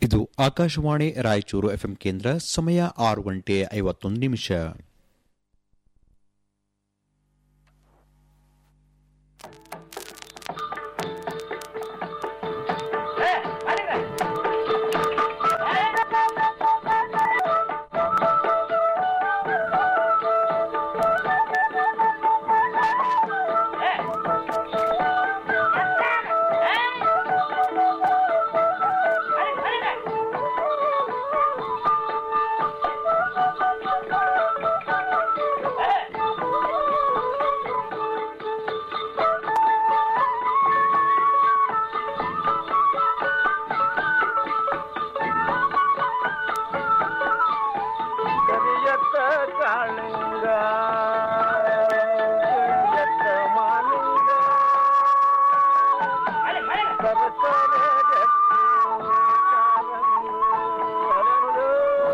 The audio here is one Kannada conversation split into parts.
ಇದು ಆಕಾಶವಾಣಿ ರಾಯಚೂರು ಎಫ್ಎಂ ಕೇಂದ್ರ ಸಮಯ ಆರು ಗಂಟೆ ಐವತ್ತೊಂದು ನಿಮಿಷ ಕರಿಯತ್ತ ಕಾಳಿಂಗ ಕರಿಯತ್ತ ಮಾಲಿಂಗ ಸರಸರ ಗಟ್ಟಿ ಕಾಲಂಗು ಹರಳು.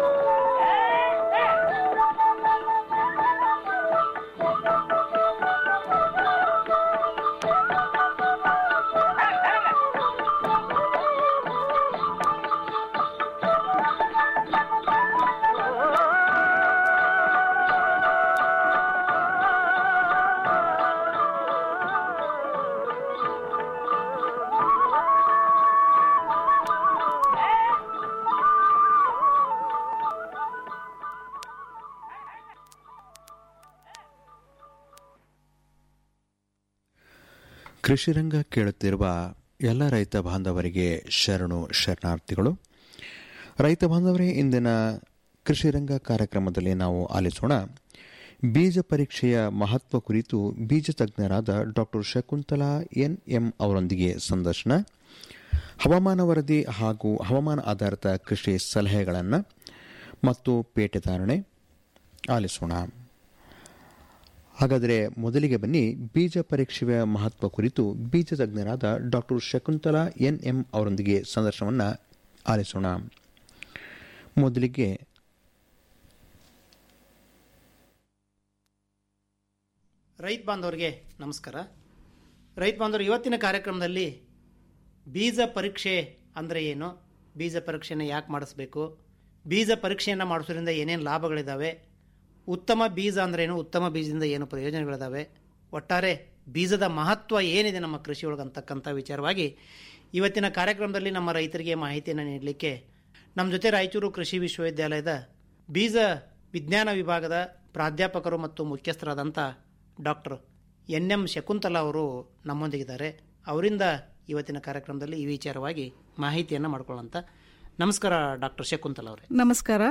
ಕೃಷಿರಂಗ ಕೇಳುತ್ತಿರುವ ಎಲ್ಲ ರೈತ ಬಾಂಧವರಿಗೆ ಶರಣು ಶರಣಾರ್ಥಿಗಳು ರೈತ ಬಾಂಧವರೇ ಇಂದಿನ ಕೃಷಿರಂಗ ಕಾರ್ಯಕ್ರಮದಲ್ಲಿ ನಾವು ಆಲಿಸೋಣ ಬೀಜ ಪರೀಕ್ಷೆಯ ಮಹತ್ವ ಕುರಿತು ಬೀಜ ತಜ್ಞರಾದ ಡಾಕ್ಟರ್ ಶಕುಂತಲಾ ಎನ್ ಎಂ ಅವರೊಂದಿಗೆ ಸಂದರ್ಶನ ಹವಾಮಾನ ವರದಿ ಹಾಗೂ ಹವಾಮಾನ ಆಧಾರಿತ ಕೃಷಿ ಸಲಹೆಗಳನ್ನು ಮತ್ತು ಪೇಟೆದಾರಣೆ ಆಲಿಸೋಣ ಹಾಗಾದರೆ ಮೊದಲಿಗೆ ಬನ್ನಿ ಬೀಜ ಪರೀಕ್ಷೆಯ ಮಹತ್ವ ಕುರಿತು ಬೀಜ ತಜ್ಞರಾದ ಡಾಕ್ಟರ್ ಶಕುಂತಲಾ ಎನ್ ಎಂ ಅವರೊಂದಿಗೆ ಸಂದರ್ಶನವನ್ನು ಆಲಿಸೋಣ ಮೊದಲಿಗೆ ರೈತ ಬಾಂಧವರಿಗೆ ನಮಸ್ಕಾರ ರೈತ ಬಾಂಧವರು ಇವತ್ತಿನ ಕಾರ್ಯಕ್ರಮದಲ್ಲಿ ಬೀಜ ಪರೀಕ್ಷೆ ಅಂದರೆ ಏನು ಬೀಜ ಪರೀಕ್ಷೆನ ಯಾಕೆ ಮಾಡಿಸ್ಬೇಕು ಬೀಜ ಪರೀಕ್ಷೆಯನ್ನು ಮಾಡಿಸೋದ್ರಿಂದ ಏನೇನು ಲಾಭಗಳಿದ್ದಾವೆ ಉತ್ತಮ ಬೀಜ ಅಂದ್ರೇನು ಉತ್ತಮ ಬೀಜದಿಂದ ಏನು ಪ್ರಯೋಜನಗಳಿದ್ದಾವೆ ಒಟ್ಟಾರೆ ಬೀಜದ ಮಹತ್ವ ಏನಿದೆ ನಮ್ಮ ಕೃಷಿ ಒಳಗೆ ಅಂತಕ್ಕಂಥ ವಿಚಾರವಾಗಿ ಇವತ್ತಿನ ಕಾರ್ಯಕ್ರಮದಲ್ಲಿ ನಮ್ಮ ರೈತರಿಗೆ ಮಾಹಿತಿಯನ್ನು ನೀಡಲಿಕ್ಕೆ ನಮ್ಮ ಜೊತೆ ರಾಯಚೂರು ಕೃಷಿ ವಿಶ್ವವಿದ್ಯಾಲಯದ ಬೀಜ ವಿಜ್ಞಾನ ವಿಭಾಗದ ಪ್ರಾಧ್ಯಾಪಕರು ಮತ್ತು ಮುಖ್ಯಸ್ಥರಾದಂಥ ಡಾಕ್ಟರ್ ಎನ್ ಎಂ ಶಕುಂತಲಾ ಅವರು ನಮ್ಮೊಂದಿಗಿದ್ದಾರೆ ಅವರಿಂದ ಇವತ್ತಿನ ಕಾರ್ಯಕ್ರಮದಲ್ಲಿ ಈ ವಿಚಾರವಾಗಿ ಮಾಹಿತಿಯನ್ನು ಮಾಡ್ಕೊಳ್ಳೋಂಥ ನಮಸ್ಕಾರ ಡಾಕ್ಟರ್ ಶಕುಂತಲಾ ಅವರೇ ನಮಸ್ಕಾರ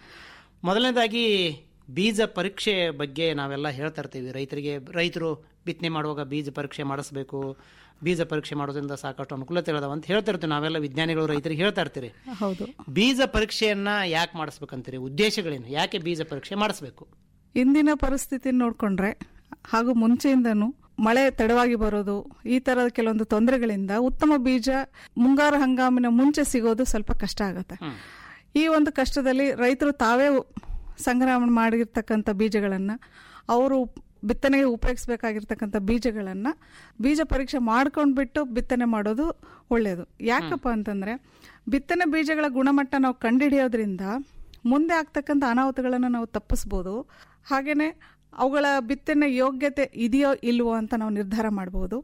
ಮೊದಲನೇದಾಗಿ ಬೀಜ ಪರೀಕ್ಷೆ ಬಗ್ಗೆ ನಾವೆಲ್ಲ ಹೇಳ್ತಾ ಇರ್ತೀವಿ ರೈತರಿಗೆ ರೈತರು ಬಿತ್ತನೆ ಮಾಡುವಾಗ ಬೀಜ ಪರೀಕ್ಷೆ ಮಾಡಿಸ್ಬೇಕು ಬೀಜ ಪರೀಕ್ಷೆ ಮಾಡೋದ್ರಿಂದ ಸಾಕಷ್ಟು ಅನುಕೂಲತೆಗಳಿದಾವೆ ಅಂತ ಹೇಳ್ತಾ ಇರ್ತೀವಿ ನಾವೆಲ್ಲ ವಿಜ್ಞಾನಿಗಳು ರೈತರಿಗೆ ಹೇಳ್ತಾ ಇರ್ತೀರಿ ಹೌದು ಬೀಜ ಪರೀಕ್ಷೆಯನ್ನ ಯಾಕೆ ಮಾಡಿಸ್ಬೇಕಂತೀರಿ ಉದ್ದೇಶಗಳೇನು ಯಾಕೆ ಬೀಜ ಪರೀಕ್ಷೆ ಮಾಡಿಸ್ಬೇಕು ಇಂದಿನ ಪರಿಸ್ಥಿತಿ ನೋಡ್ಕೊಂಡ್ರೆ ಹಾಗೂ ಮುಂಚೆಯಿಂದನೂ ಮಳೆ ತಡವಾಗಿ ಬರೋದು ಈ ತರದ ಕೆಲವೊಂದು ತೊಂದರೆಗಳಿಂದ ಉತ್ತಮ ಬೀಜ ಮುಂಗಾರು ಹಂಗಾಮಿನ ಮುಂಚೆ ಸಿಗೋದು ಸ್ವಲ್ಪ ಕಷ್ಟ ಆಗುತ್ತೆ ಈ ಒಂದು ಕಷ್ಟದಲ್ಲಿ ರೈತರು ತಾವೇ ಸಂಗ್ರಹ ಮಾಡಿರ್ತಕ್ಕಂಥ ಬೀಜಗಳನ್ನ ಅವರು ಬಿತ್ತನೆಗೆ ಉಪಯೋಗಿಸ್ಬೇಕಾಗಿರ್ತಕ್ಕಂಥ ಬೀಜಗಳನ್ನ ಬೀಜ ಪರೀಕ್ಷೆ ಮಾಡ್ಕೊಂಡ್ಬಿಟ್ಟು ಬಿತ್ತನೆ ಮಾಡೋದು ಒಳ್ಳೆಯದು ಯಾಕಪ್ಪ ಅಂತಂದ್ರೆ ಬಿತ್ತನೆ ಬೀಜಗಳ ಗುಣಮಟ್ಟ ನಾವು ಕಂಡುಹಿಡಿಯೋದ್ರಿಂದ ಮುಂದೆ ಆಗ್ತಕ್ಕಂಥ ಅನಾಹುತಗಳನ್ನು ನಾವು ತಪ್ಪಿಸ್ಬೋದು ಹಾಗೆಯೇ ಅವುಗಳ ಬಿತ್ತನೆ ಯೋಗ್ಯತೆ ಇದೆಯೋ ಇಲ್ವೋ ಅಂತ ನಾವು ನಿರ್ಧಾರ ಮಾಡ್ಬೋದು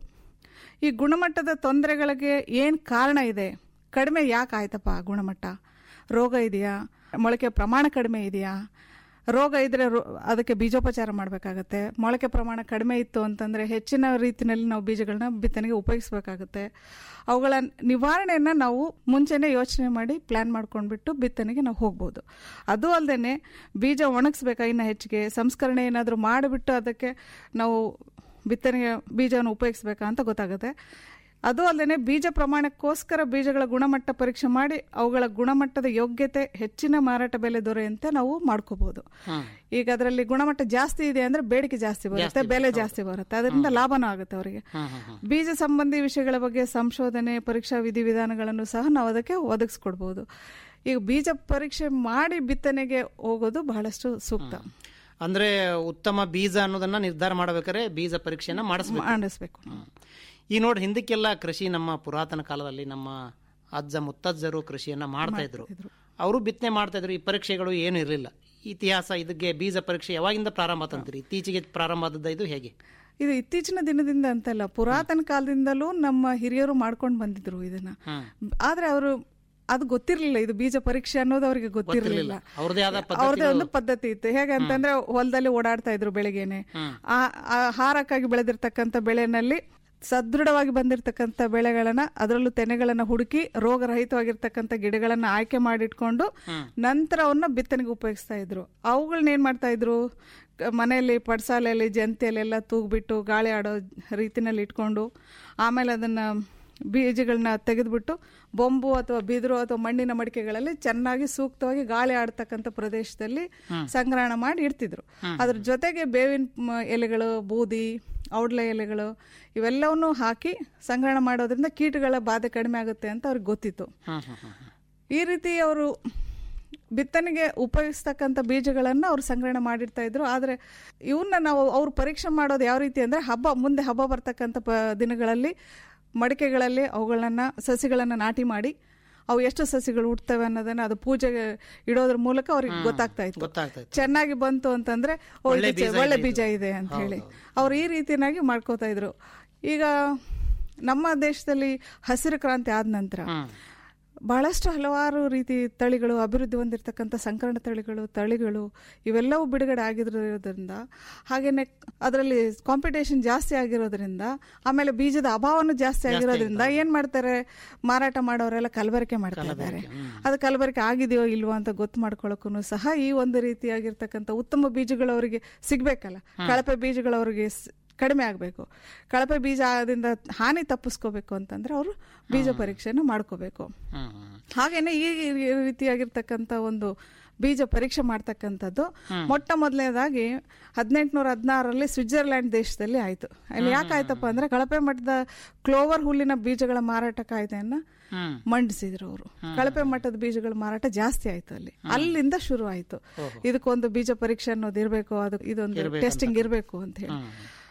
ಈ ಗುಣಮಟ್ಟದ ತೊಂದರೆಗಳಿಗೆ ಏನು ಕಾರಣ ಇದೆ ಕಡಿಮೆ ಯಾಕೆ ಆಯ್ತಪ್ಪ ಗುಣಮಟ್ಟ ರೋಗ ಇದೆಯಾ ಮೊಳಕೆ ಪ್ರಮಾಣ ಕಡಿಮೆ ಇದೆಯಾ ರೋಗ ಇದ್ರೆ ರೋ- ಅದಕ್ಕೆ ಬೀಜೋಪಚಾರ ಮಾಡಬೇಕಾಗತ್ತೆ ಮೊಳಕೆ ಪ್ರಮಾಣ ಕಡಿಮೆ ಇತ್ತು ಅಂತಂದರೆ ಹೆಚ್ಚಿನ ರೀತಿಯಲ್ಲಿ ನಾವು ಬೀಜಗಳನ್ನ ಬಿತ್ತನೆಗೆ ಉಪಯೋಗಿಸ್ಬೇಕಾಗುತ್ತೆ ಅವುಗಳ ನಿವಾರಣೆಯನ್ನು ನಾವು ಮುಂಚೆನೇ ಯೋಚನೆ ಮಾಡಿ ಪ್ಲ್ಯಾನ್ ಮಾಡ್ಕೊಂಡ್ಬಿಟ್ಟು ಬಿತ್ತನೆಗೆ ನಾವು ಹೋಗ್ಬೋದು ಅದು ಅಲ್ಲದೆ ಬೀಜ ಒಣಗಿಸ್ಬೇಕಾ ಇನ್ನು ಹೆಚ್ಚಿಗೆ ಸಂಸ್ಕರಣೆ ಏನಾದರೂ ಮಾಡಿಬಿಟ್ಟು ಅದಕ್ಕೆ ನಾವು ಬಿತ್ತನೆಗೆ ಬೀಜವನ್ನು ಉಪಯೋಗಿಸ್ಬೇಕಾ ಅಂತ ಗೊತ್ತಾಗುತ್ತೆ ಅದು ಅಲ್ಲದೆ ಬೀಜ ಪ್ರಮಾಣಕ್ಕೋಸ್ಕರ ಬೀಜಗಳ ಗುಣಮಟ್ಟ ಪರೀಕ್ಷೆ ಮಾಡಿ ಅವುಗಳ ಗುಣಮಟ್ಟದ ಯೋಗ್ಯತೆ ಹೆಚ್ಚಿನ ಮಾರಾಟ ಬೆಲೆ ದೊರೆಯಂತೆ ನಾವು ಮಾಡ್ಕೋಬಹುದು ಈಗ ಅದರಲ್ಲಿ ಗುಣಮಟ್ಟ ಜಾಸ್ತಿ ಇದೆ ಅಂದ್ರೆ ಬೇಡಿಕೆ ಜಾಸ್ತಿ ಬರುತ್ತೆ ಬೆಲೆ ಜಾಸ್ತಿ ಬರುತ್ತೆ ಅದರಿಂದ ಲಾಭನೂ ಆಗುತ್ತೆ ಅವರಿಗೆ ಬೀಜ ಸಂಬಂಧಿ ವಿಷಯಗಳ ಬಗ್ಗೆ ಸಂಶೋಧನೆ ಪರೀಕ್ಷಾ ವಿಧಿವಿಧಾನಗಳನ್ನು ಸಹ ನಾವು ಅದಕ್ಕೆ ಒದಗಿಸ್ಕೊಡ್ಬೋದು ಈಗ ಬೀಜ ಪರೀಕ್ಷೆ ಮಾಡಿ ಬಿತ್ತನೆಗೆ ಹೋಗೋದು ಬಹಳಷ್ಟು ಸೂಕ್ತ ಅಂದ್ರೆ ಉತ್ತಮ ಬೀಜ ಅನ್ನೋದನ್ನ ನಿರ್ಧಾರ ಮಾಡ್ಬೇಕಾದ್ರೆ ಬೀಜ ಪರೀಕ್ಷೆಯನ್ನ ಮಾಡಿಸ್ಬೇಕು ಮಾಡಿಸ್ಬೇಕು ಈ ನೋಡಿ ಹಿಂದಕ್ಕೆಲ್ಲ ಕೃಷಿ ನಮ್ಮ ಪುರಾತನ ಕಾಲದಲ್ಲಿ ನಮ್ಮ ಅಜ್ಜ ಮುತ್ತಜ್ಜರು ಕೃಷಿಯನ್ನ ಮಾಡ್ತಾ ಇದ್ರು ಅವರು ಬಿತ್ತನೆ ಮಾಡ್ತಾ ಇದ್ರು ಈ ಪರೀಕ್ಷೆಗಳು ಏನು ಇರಲಿಲ್ಲ ಇತಿಹಾಸ ಇದಕ್ಕೆ ಬೀಜ ಪರೀಕ್ಷೆ ಯಾವಾಗಿಂದ ಪ್ರಾರಂಭ ತಂತ್ರಿ ಇತ್ತೀಚೆಗೆ ಪ್ರಾರಂಭ ಆದದ್ದು ಇದು ಹೇಗೆ ಇದು ಇತ್ತೀಚಿನ ದಿನದಿಂದ ಅಂತಲ್ಲ ಪುರಾತನ ಕಾಲದಿಂದಲೂ ನಮ್ಮ ಹಿರಿಯರು ಮಾಡ್ಕೊಂಡು ಬಂದಿದ್ರು ಇದನ್ನ ಆದ್ರೆ ಅವರು ಅದು ಗೊತ್ತಿರ್ಲಿಲ್ಲ ಇದು ಬೀಜ ಪರೀಕ್ಷೆ ಅನ್ನೋದು ಅವರಿಗೆ ಗೊತ್ತಿರಲಿಲ್ಲ ಅವ್ರದೇ ಆದ ಅವ್ರದೇ ಒಂದು ಪದ್ಧತಿ ಇತ್ತು ಹೇಗೆ ಅಂತಂದ್ರೆ ಹೊಲದಲ್ಲಿ ಓಡಾಡ್ತಾ ಇದ್ರು ಬೆಳಿಗ್ಗೆನೆ ಆ ಆಹಾರಕ್ಕಾಗಿ ಬೆಳೆದಿರ್ತಕ್ಕಂಥ ಬೆಳೆನಲ್ಲಿ ಸದೃಢವಾಗಿ ಬಂದಿರತಕ್ಕಂಥ ಬೆಳೆಗಳನ್ನ ಅದರಲ್ಲೂ ತೆನೆಗಳನ್ನ ಹುಡುಕಿ ರೋಗರಹಿತವಾಗಿರ್ತಕ್ಕಂಥ ಗಿಡಗಳನ್ನ ಆಯ್ಕೆ ಮಾಡಿಟ್ಕೊಂಡು ನಂತರ ಅವನ್ನ ಬಿತ್ತನೆಗೆ ಉಪಯೋಗಿಸ್ತಾ ಇದ್ರು ಅವುಗಳನ್ನ ಏನ್ ಮಾಡ್ತಾ ಇದ್ರು ಕ- ಮನೆಯಲ್ಲಿ ಪಡ್ಸಾಲೆಯಲ್ಲಿ ಜಂತಿಯಲ್ಲೆಲ್ಲ ತೂಗ್ಬಿಟ್ಟು ಗಾಳಿ ಆಡೋ ರೀತಿನಲ್ಲಿ ಇಟ್ಕೊಂಡು ಆಮೇಲೆ ಅದನ್ನ ಬೀಜಗಳನ್ನ ತೆಗೆದ್ಬಿಟ್ಟು ಬೊಂಬು ಅಥವಾ ಬಿದಿರು ಅಥವಾ ಮಣ್ಣಿನ ಮಡಿಕೆಗಳಲ್ಲಿ ಚೆನ್ನಾಗಿ ಸೂಕ್ತವಾಗಿ ಗಾಳಿ ಆಡ್ತಕ್ಕಂಥ ಪ್ರದೇಶದಲ್ಲಿ ಸಂಗ್ರಹಣ ಮಾಡಿ ಇಡ್ತಿದ್ರು ಅದ್ರ ಜೊತೆಗೆ ಬೇವಿನ ಮ- ಎಲೆಗಳು ಬೂದಿ ಔಡ್ಲೆ ಎಲೆಗಳು ಇವೆಲ್ಲವನ್ನೂ ಹಾಕಿ ಸಂಗ್ರಹಣ ಮಾಡೋದ್ರಿಂದ ಕೀಟಗಳ ಬಾಧೆ ಕಡಿಮೆ ಆಗುತ್ತೆ ಅಂತ ಅವ್ರಿಗೆ ಗೊತ್ತಿತ್ತು ಈ ರೀತಿ ಅವರು ಬಿತ್ತನೆಗೆ ಉಪಯೋಗಿಸ್ತಕ್ಕಂಥ ಬೀಜಗಳನ್ನು ಅವ್ರು ಸಂಗ್ರಹಣೆ ಮಾಡಿರ್ತಾ ಇದ್ರು ಆದರೆ ಇವನ್ನ ನಾವು ಅವ್ರು ಪರೀಕ್ಷೆ ಮಾಡೋದು ಯಾವ ರೀತಿ ಅಂದರೆ ಹಬ್ಬ ಮುಂದೆ ಹಬ್ಬ ಬರ್ತಕ್ಕಂಥ ಪ ದಿನಗಳಲ್ಲಿ ಮಡಿಕೆಗಳಲ್ಲಿ ಅವುಗಳನ್ನ ಸಸಿಗಳನ್ನು ನಾಟಿ ಮಾಡಿ ಅವು ಎಷ್ಟು ಸಸಿಗಳು ಹುಡ್ತವೆ ಅನ್ನೋದನ್ನ ಅದು ಪೂಜೆಗೆ ಇಡೋದ್ರ ಮೂಲಕ ಅವ್ರಿಗೆ ಗೊತ್ತಾಗ್ತಾ ಇತ್ತು ಗೊತ್ತಾಗ್ತಾ ಇತ್ತು. ಚೆನ್ನಾಗಿ ಬಂತು ಅಂತಂದ್ರೆ ಓ, ಇದು ಚೆ- ಒಳ್ಳೆ ಬೀಜ ಇದೆ ಅಂತ ಹೇಳಿ ಅವ್ರು ಈ ರೀತಿಯಾಗಿ ಮಾಡ್ಕೋತಾ ಇದ್ರು ಈಗ ನಮ್ಮ ದೇಶದಲ್ಲಿ ಹಸಿರು ಕ್ರಾಂತಿ ಆದ ನಂತರ ಬಹಳಷ್ಟು ಹಲವಾರು ರೀತಿ ತಳಿಗಳು ಅಭಿವೃದ್ಧಿ ಹೊಂದಿರತಕ್ಕಂಥ ಸಂಕರಣ ತಳಿಗಳು ತಳಿಗಳು ಇವೆಲ್ಲವೂ ಬಿಡುಗಡೆ ಆಗಿರೋದ್ರಿಂದ ಹಾಗೇನೆ ಅದರಲ್ಲಿ ಕಾಂಪಿಟೇಷನ್ ಜಾಸ್ತಿ ಆಗಿರೋದ್ರಿಂದ ಆಮೇಲೆ ಬೀಜದ ಅಭಾವನೂ ಜಾಸ್ತಿ ಆಗಿರೋದ್ರಿಂದ ಏನ್ ಮಾಡ್ತಾರೆ ಮಾರಾಟ ಮಾಡೋರೆಲ್ಲ ಕಲಬೆರಕೆ ಮಾಡ್ತಾ ಇದ್ದಾರೆ ಅದು ಕಲಬೆರಕೆ ಆಗಿದೆಯೋ ಇಲ್ವೋ ಅಂತ ಗೊತ್ತು ಮಾಡ್ಕೊಳ್ಳೋಕ್ಕೂ ಸಹ ಈ ಒಂದು ರೀತಿಯಾಗಿರ್ತಕ್ಕಂಥ ಉತ್ತಮ ಬೀಜಗಳು ಅವರಿಗೆ ಸಿಗ್ಬೇಕಲ್ಲ ಕಳಪೆ ಬೀಜಗಳು ಅವರಿಗೆ ಸ್- ಕಡಿಮೆ ಆಗಬೇಕು ಕಳಪೆ ಬೀಜ ಆದಿಂದ ಹಾನಿ ತಪ್ಪಿಸ್ಕೋಬೇಕು ಅಂತಂದ್ರೆ ಅವರು ಬೀಜ ಪರೀಕ್ಷೆನ ಮಾಡ್ಕೋಬೇಕು ಹಾಗೇನೆ ಈ ರೀತಿಯಾಗಿರ್ತಕ್ಕಂಥ ಒಂದು ಬೀಜ ಪರೀಕ್ಷೆ ಮಾಡ್ತಕ್ಕಂಥದ್ದು ಮೊಟ್ಟ ಮೊದಲನೇದಾಗಿ ಹದಿನೆಂಟುನೂರ ಹದಿನಾರರಲ್ಲಿ ಸ್ವಿಟ್ಜರ್ಲ್ಯಾಂಡ್ ದೇಶದಲ್ಲಿ ಆಯ್ತು ಅಲ್ಲಿ ಯಾಕೆ ಆಯ್ತಪ್ಪ ಅಂದ್ರೆ ಕಳಪೆ ಮಟ್ಟದ ಕ್ಲೋವರ್ ಹುಲ್ಲಿನ ಬೀಜಗಳ ಮಾರಾಟ ಕಾಯ್ದೆಯನ್ನ ಮಂಡಿಸಿದ್ರು ಅವರು ಕಳಪೆ ಮಟ್ಟದ ಬೀಜಗಳ ಮಾರಾಟ ಜಾಸ್ತಿ ಆಯ್ತು ಅಲ್ಲಿ ಅಲ್ಲಿಂದ ಶುರು ಆಯ್ತು ಇದಕ್ಕೊಂದು ಬೀಜ ಪರೀಕ್ಷೆ ಅನ್ನೋದು ಇರಬೇಕು ಅದು ಇದೊಂದು ಟೆಸ್ಟಿಂಗ್ ಇರಬೇಕು ಅಂತ ಹೇಳಿ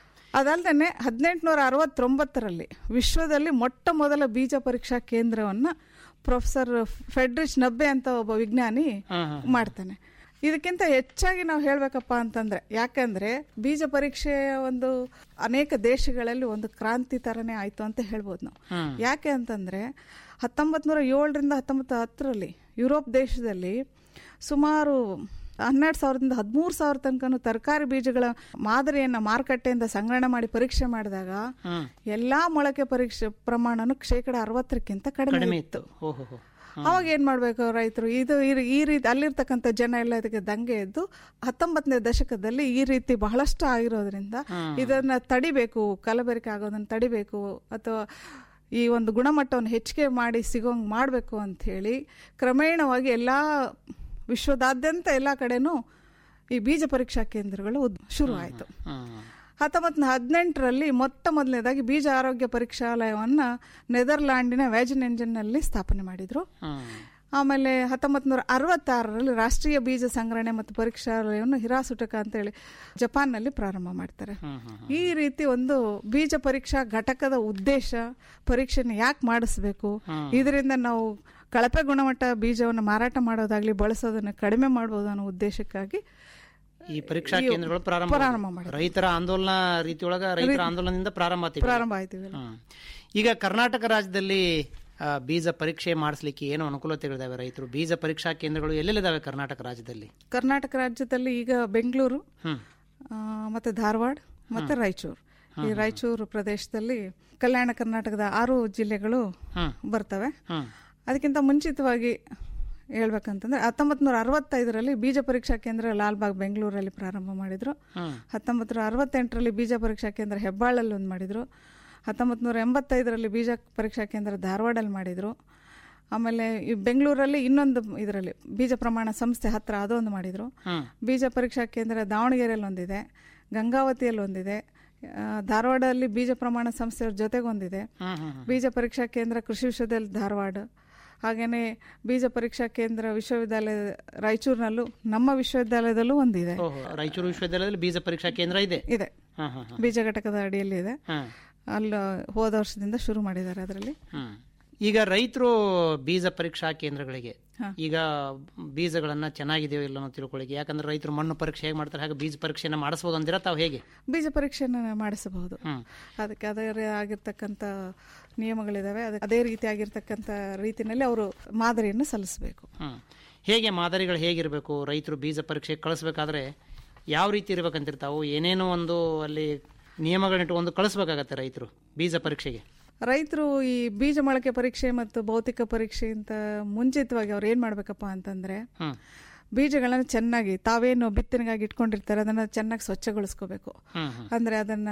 ಅದಲ್ಲದೆ ಹದಿನೆಂಟುನೂರ ಅರವತ್ತೊಂಬತ್ತರಲ್ಲಿ ವಿಶ್ವದಲ್ಲಿ ಮೊಟ್ಟ ಮೊದಲ ಬೀಜ ಪರೀಕ್ಷಾ ಕೇಂದ್ರವನ್ನ ಪ್ರೊಫೆಸರ್ ಫೆಡ್ರಿಚ್ ನಬ್ಬೆ ಅಂತ ಒಬ್ಬ ವಿಜ್ಞಾನಿ ಮಾಡ್ತಾನೆ ಇದಕ್ಕಿಂತ ಹೆಚ್ಚಾಗಿ ನಾವು ಹೇಳ್ಬೇಕಪ್ಪ ಅಂತಂದ್ರೆ ಯಾಕಂದ್ರೆ ಬೀಜ ಪರೀಕ್ಷೆಯ ಒಂದು ಅನೇಕ ದೇಶಗಳಲ್ಲಿ ಒಂದು ಕ್ರಾಂತಿ ತರನೇ ಆಯ್ತು ಅಂತ ಹೇಳ್ಬೋದು ನಾವು ಯಾಕೆ ಅಂತಂದ್ರೆ ಹತ್ತೊಂಬತ್ ನೂರ ಏಳರಿಂದ ಹತ್ತೊಂಬತ್ತು ಹತ್ತರಲ್ಲಿ ಯುರೋಪ್ ದೇಶದಲ್ಲಿ ಸುಮಾರು ಹನ್ನೆರಡು ಸಾವಿರದಿಂದ ಹದಿಮೂರು ಸಾವಿರ ತನಕನೂ ತರಕಾರಿ ಬೀಜಗಳ ಮಾದರಿಯನ್ನ ಮಾರುಕಟ್ಟೆಯಿಂದ ಸಂಗ್ರಹಣೆ ಮಾಡಿ ಪರೀಕ್ಷೆ ಮಾಡಿದಾಗ ಎಲ್ಲಾ ಮೊಳಕೆ ಪರೀಕ್ಷೆ ಪ್ರಮಾಣನು ಶೇಕಡ ಅರವತ್ತಕ್ಕಿಂತ ಕಡಿಮೆ ಕಡಿಮೆ ಇತ್ತು ಇತ್ತು ಓಹೋ ಹೋ ಅವಾಗ ಏನ್ ಮಾಡ್ಬೇಕು ರೈತರು ಇದು ಈ- ಈ ರೀತಿ ಅಲ್ಲಿರ್ತಕ್ಕಂಥ ಜನ ಎಲ್ಲ ಇದಕ್ಕೆ ದಂಗೆ ಎದ್ದು ಹತ್ತೊಂಬತ್ತನೇ ದಶಕದಲ್ಲಿ ಈ ರೀತಿ ಬಹಳಷ್ಟು ಆಗಿರೋದ್ರಿಂದ ಇದನ್ನ ತಡಿಬೇಕು ಕಲಬೆರಕೆ ಆಗೋದನ್ನ ತಡಿಬೇಕು ಅಥವಾ ಈ ಒಂದು ಗುಣಮಟ್ಟವನ್ನು ಹೆಚ್ಚಿಗೆ ಮಾಡಿ ಸಿಗೋಂಗ್ ಮಾಡಬೇಕು ಅಂತ ಹೇಳಿ ಕ್ರಮೇಣವಾಗಿ ಎಲ್ಲಾ ವಿಶ್ವದಾದ್ಯಂತ ಎಲ್ಲಾ ಕಡೆನೂ ಈ ಬೀಜ ಪರೀಕ್ಷಾ ಕೇಂದ್ರಗಳು ಉದ್- ಶುರು ಆಯಿತು ಹತ್ತೊಂಬತ್ತು ಹದಿನೆಂಟರಲ್ಲಿ ಮೊಟ್ಟ ಮೊದಲನೇದಾಗಿ ಬೀಜ ಆರೋಗ್ಯ ಪರೀಕ್ಷಾಲಯವನ್ನ ನೆದರ್ಲ್ಯಾಂಡಿನ ವ್ಯಾಜಿನ್ ನಲ್ಲಿ ಸ್ಥಾಪನೆ ಮಾಡಿದ್ರು ಆಮೇಲೆ ಹತ್ತೊಂಬತ್ತು ನೂರ ಅರವತ್ತಾರರಲ್ಲಿ ರಾಷ್ಟ್ರೀಯ ಬೀಜ ಸಂಗ್ರಹಣೆ ಮತ್ತು ಪರೀಕ್ಷಾಲಯವನ್ನು ಹಿರಾಸುಟಕ ಅಂತ ಹೇಳಿ ಜಪಾನ್ನಲ್ಲಿ ಪ್ರಾರಂಭ ಮಾಡ್ತಾರೆ ಈ ರೀತಿ ಒಂದು ಬೀಜ ಪರೀಕ್ಷಾ ಘಟಕದ ಉದ್ದೇಶ ಪರೀಕ್ಷೆನ ಯಾಕೆ ಮಾಡಿಸ್ಬೇಕು ಇದರಿಂದ ನಾವು ಕಳಪೆ ಗುಣಮಟ್ಟ ಬೀಜವನ್ನು ಮಾರಾಟ ಮಾಡೋದಾಗ್ಲಿ ಬಳಸೋದನ್ನ ಕಡಿಮೆ ಮಾಡಬಹುದು ಅನ್ನೋ ಉದ್ದೇಶಕ್ಕಾಗಿ ಈ ಪರೀಕ್ಷಾ ಕೇಂದ್ರಗಳು ಪ್ರಾರಂಭ ಪ್ರಾರಂಭ ಆದವು. ಮಾಡಿದ್ರು. ರೈತರ ಆಂದೋಲನ ರೀತಿಯೊಳಗ ರೈತರ ಆಂದೋಲನದಿಂದ ಪ್ರಾರಂಭ ಆತಿವೆ. ಪ್ರಾರಂಭ ಆಯ್ತು ಇವೆಲ್ಲ. ಹ್ಮ್. ಈಗ ಕರ್ನಾಟಕ ರಾಜ್ಯದಲ್ಲಿ ಆ, ಬೀಜ ಪರೀಕ್ಷೆ ಮಾಡಿಸ್ಲಿಕ್ಕೆ ಏನು ಅನುಕೂಲತೆಗಳಿದಾವೆ ರೈತರು ಬೀಜ ಪರೀಕ್ಷಾ ಕೇಂದ್ರಗಳು ಎಲ್ಲೆಲ್ಲಿದಾವೆ ಕರ್ನಾಟಕ ರಾಜ್ಯದಲ್ಲಿ ಕರ್ನಾಟಕ ರಾಜ್ಯದಲ್ಲಿ ಈಗ ಬೆಂಗಳೂರು ಹ್ಮ್ ಆ, ಮತ್ತೆ ಧಾರವಾಡ ಮತ್ತೆ ರಾಯಚೂರು ಈ ರಾಯಚೂರು ಪ್ರದೇಶದಲ್ಲಿ ಕಲ್ಯಾಣ ಕರ್ನಾಟಕದ ಆರು ಜಿಲ್ಲೆಗಳು ಹ್ಮ್. ಬರ್ತವೆ ಹ್ಮ್ ಅದಕ್ಕಿಂತ ಮುಂಚಿತವಾಗಿ ಹೇಳ್ಬೇಕಂತಂದ್ರೆ ಹತ್ತೊಂಬತ್ತು ನೂರ ಅರವತ್ತೈದರಲ್ಲಿ ಬೀಜ ಪರೀಕ್ಷಾ ಕೇಂದ್ರ ಲಾಲ್ಬಾಗ್ ಬೆಂಗಳೂರಲ್ಲಿ ಪ್ರಾರಂಭ ಮಾಡಿದ್ರು ಹ್ಮ್. ಹತ್ತೊಂಬತ್ತು ನೂರ ಅರವತ್ತೆಂಟರಲ್ಲಿ ಬೀಜ ಪರೀಕ್ಷಾ ಕೇಂದ್ರ ಹೆಬ್ಬಾಳಲ್ಲಿ ಒಂದು ಮಾಡಿದ್ರು ಹತ್ತೊಂಬತ್ತು ನೂರ ಎಂಬತ್ತೈದರಲ್ಲಿ ಬೀಜ ಪರೀಕ್ಷಾ ಕೇಂದ್ರ ಧಾರವಾಡಲ್ಲಿ ಮಾಡಿದ್ರು ಆಮೇಲೆ ಈ ಬೆಂಗಳೂರಲ್ಲಿ ಇನ್ನೊಂದು ಇದರಲ್ಲಿ ಬೀಜ ಪ್ರಮಾಣ ಸಂಸ್ಥೆ ಹತ್ರ ಅದೊಂದು ಮಾಡಿದ್ರು ಹ್ಮ್. ಬೀಜ ಪರೀಕ್ಷಾ ಕೇಂದ್ರ ದಾವಣಗೆರೆಯಲ್ಲಿ ಒಂದಿದೆ ಗಂಗಾವತಿಯಲ್ಲಿ ಒಂದಿದೆ ಆ, ಧಾರವಾಡದಲ್ಲಿ ಬೀಜ ಪ್ರಮಾಣ ಸಂಸ್ಥೆಯವ್ರ ಜೊತೆಗೊಂದಿದೆ ಹ್ಮ್ ಹ್ಮ್ ಹ್ಮ್. ಬೀಜ ಪರೀಕ್ಷಾ ಕೇಂದ್ರ ಕೃಷಿ ವಿಶ್ವವಿದ್ಯಾಲಯ ಧಾರವಾಡ ಹಾಗೇನೆ ಬೀಜ ಪರೀಕ್ಷಾ ಕೇಂದ್ರ ವಿಶ್ವವಿದ್ಯಾಲಯ ರಾಯಚೂರಿನಲ್ಲೂ ನಮ್ಮ ವಿಶ್ವವಿದ್ಯಾಲಯದಲ್ಲೂ ಒಂದಿದೆ ಓಹೋ ರಾಯಚೂರು ವಿಶ್ವವಿದ್ಯಾಲಯದಲ್ಲಿ ಬೀಜ ಪರೀಕ್ಷಾ ಕೇಂದ್ರ ಇದೆ ಇದೆ ಹ್ಮ್ ಹ್ಮ್ ಹ್ಮ್. ಬೀಜ ಘಟಕದ ಅಡಿಯಲ್ಲಿ ಇದೆ ಹ್ಮ್ ಅಲ್ಲಿ ಹೋದ ವರ್ಷದಿಂದ ಶುರು ಮಾಡಿದ್ದಾರೆ ಅದರಲ್ಲಿ ಹ್ಮ್ ಈಗ ರೈತರು ಬೀಜ ಪರೀಕ್ಷಾ ಕೇಂದ್ರಗಳಿಗೆ ಈಗ ಬೀಜಗಳನ್ನ ಚೆನ್ನಾಗಿದೆಯೋ ಇಲ್ಲ ಅನ್ನೋ ತಿಳ್ಕೊಳ್ಳಿಕ್ಕೆ ಯಾಕಂದ್ರೆ ರೈತರು ಮಣ್ಣು ಪರೀಕ್ಷೆ ಹೇಗೆ ಮಾಡ್ತಾರೆ ಹಾಗೆ ಬೀಜ ಪರೀಕ್ಷೆನ ಮಾಡಿಸ್ಬೋದು ಅಂದಿರ ತಾವು ಹೇಗೆ ಬೀಜ ಪರೀಕ್ಷೆನ ಮಾಡಿಸಬಹುದು ಹ್ಮ್. ಅದಕ್ಕೆ ಅದೇ ರೀ- ಆಗಿರ್ತಕ್ಕಂಥ ನಿಯಮಗಳಿದಾವೆ ಅದಕ್ಕೆ ಅದೇ ರೀತಿ ಆಗಿರ್ತಕ್ಕಂಥ ರೀತಿನಲ್ಲಿ ಅವರು ಮಾದರಿಯನ್ನು ಸಲ್ಲಿಸಬೇಕು ಹ್ಮ್ ಹೇಗೆ ಮಾದರಿಗಳು ಹೇಗಿರಬೇಕು ರೈತರು ಬೀಜ ಪರೀಕ್ಷೆಗೆ ಕಳಿಸ್ಬೇಕಾದ್ರೆ ಯಾವ ರೀತಿ ಇರ್ಬೇಕಂತಿರ್ತಾವು ಏನೇನೋ ಒಂದು ಅಲ್ಲಿ ನಿಯಮಗಳನ್ನಿಟ್ಟುಕೊಂಡು ಕಳಿಸ್ಬೇಕಾಗತ್ತೆ ರೈತರು ಬೀಜ ಪರೀಕ್ಷೆಗೆ ರೈತರು ಈ ಬೀಜ ಮೊಳಕೆ ಪರೀಕ್ಷೆ ಮತ್ತು ಭೌತಿಕ ಪರೀಕ್ಷೆಗಿಂತ ಮುಂಚಿತವಾಗಿ ಅವ್ರು ಏನ್ ಮಾಡ್ಬೇಕಪ್ಪ ಅಂತಂದ್ರೆ ಹ್ಮ್ ಬೀಜಗಳನ್ನ ಚೆನ್ನಾಗಿ ತಾವೇನು ಬಿತ್ತನೆಗಾಗಿ ಇಟ್ಕೊಂಡಿರ್ತಾರೆ ಅದನ್ನ ಚೆನ್ನಾಗಿ ಸ್ವಚ್ಛಗೊಳಿಸ್ಕೋಬೇಕು ಹ್ಮ್ ಹ್ಮ್ ಅಂದ್ರೆ ಅದನ್ನ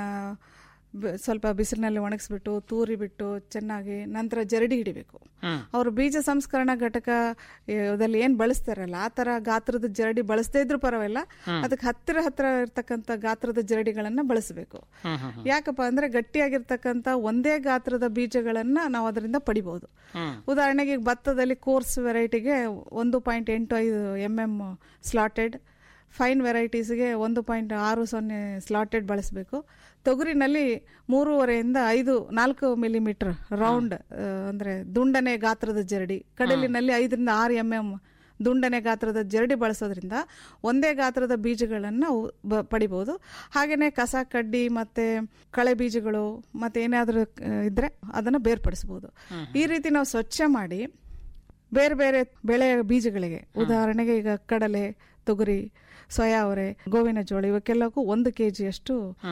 ಬ- ಸ್ವಲ್ಪ ಬಿಸಿಲಿನಲ್ಲಿ ಒಣಗಿಸ್ಬಿಟ್ಟು ತೂರಿ ಬಿಟ್ಟು ಚೆನ್ನಾಗಿ ನಂತರ ಜರಡಿ ಹಿಡಿಬೇಕು ಹ್ಮ್ ಅವರು ಬೀಜ ಸಂಸ್ಕರಣಾ ಘಟಕ ದಲ್ಲಿ ಏನ್ ಬಳಸ್ತಾರಲ್ಲ ಆ ತರ ಗಾತ್ರದ ಜರಡಿ ಬಳಸದೇ ಇದ್ರೂ ಪರವಾಗಿಲ್ಲ ಅದಕ್ಕೆ ಹತ್ತಿರ ಹತ್ತಿರ ಇರ್ತಕ್ಕಂಥ ಗಾತ್ರದ ಜರಡಿಗಳನ್ನ ಬಳಸಬೇಕು ಹ್ಮ್ ಹ್ಮ್ ಯಾಕಪ್ಪ ಅಂದ್ರೆ ಗಟ್ಟಿಯಾಗಿರ್ತಕ್ಕಂಥ ಒಂದೇ ಗಾತ್ರದ ಬೀಜಗಳನ್ನ ನಾವು ಅದರಿಂದ ಪಡಿಬಹುದು ಹ್ಮ್ ಉದಾಹರಣೆಗೆ ಈಗ ಭತ್ತದಲ್ಲಿ ಕೋರ್ಸ್ ವೆರೈಟಿಗೆ ಒಂದು ಪಾಯಿಂಟ್ ಎಂಟು ಐದು ಎಮ್ ಎಮ್ ಸ್ಲಾಟೆಡ್ ಫೈನ್ ವೆರೈಟೀಸ್ಗೆ ಒಂದು ಪಾಯಿಂಟ್ ಆರು ಸೊನ್ನೆ ಸ್ಲಾಟೆಡ್ ಬಳಸಬೇಕು ತೊಗರಿನಲ್ಲಿ ಮೂರುವರೆಯಿಂದ ಐದು ನಾಲ್ಕು ಮಿಲಿಮೀಟರ್ ರೌಂಡ್ ಅಂದ್ರೆ ದುಂಡನೆ ಗಾತ್ರದ ಜರಡಿ ಕಡಲಿನಲ್ಲಿ ಐದರಿಂದ ಆರು ಎಮ್ ಎಮ್ ದುಂಡನೆ ಗಾತ್ರದ ಜರಡಿ ಬಳಸೋದ್ರಿಂದ ಒಂದೇ ಗಾತ್ರದ ಬೀಜಗಳನ್ನು ಬ ಪಡಿಬೋದು ಹಾಗೆಯೇ ಕಸ ಕಡ್ಡಿ ಮತ್ತೆ ಕಳೆ ಬೀಜಗಳು ಮತ್ತೆ ಏನಾದರೂ ಇದ್ರೆ ಅದನ್ನು ಬೇರ್ಪಡಿಸ್ಬೋದು ಈ ರೀತಿ ನಾವು ಸ್ವಚ್ಛ ಮಾಡಿ ಬೇರೆ ಬೇರೆ ಬೆಳೆಯ ಬೀಜಗಳಿಗೆ ಉದಾಹರಣೆಗೆ ಈಗ ಕಡಲೆ ತೊಗರಿ ಸೋಯಾ ಅವರೆ ಗೋವಿನ ಜೋಳ ಇವಕ್ಕೆಲ್ಲಕ್ಕೂ ಒಂದು ಕೆಜಿ ಅಷ್ಟು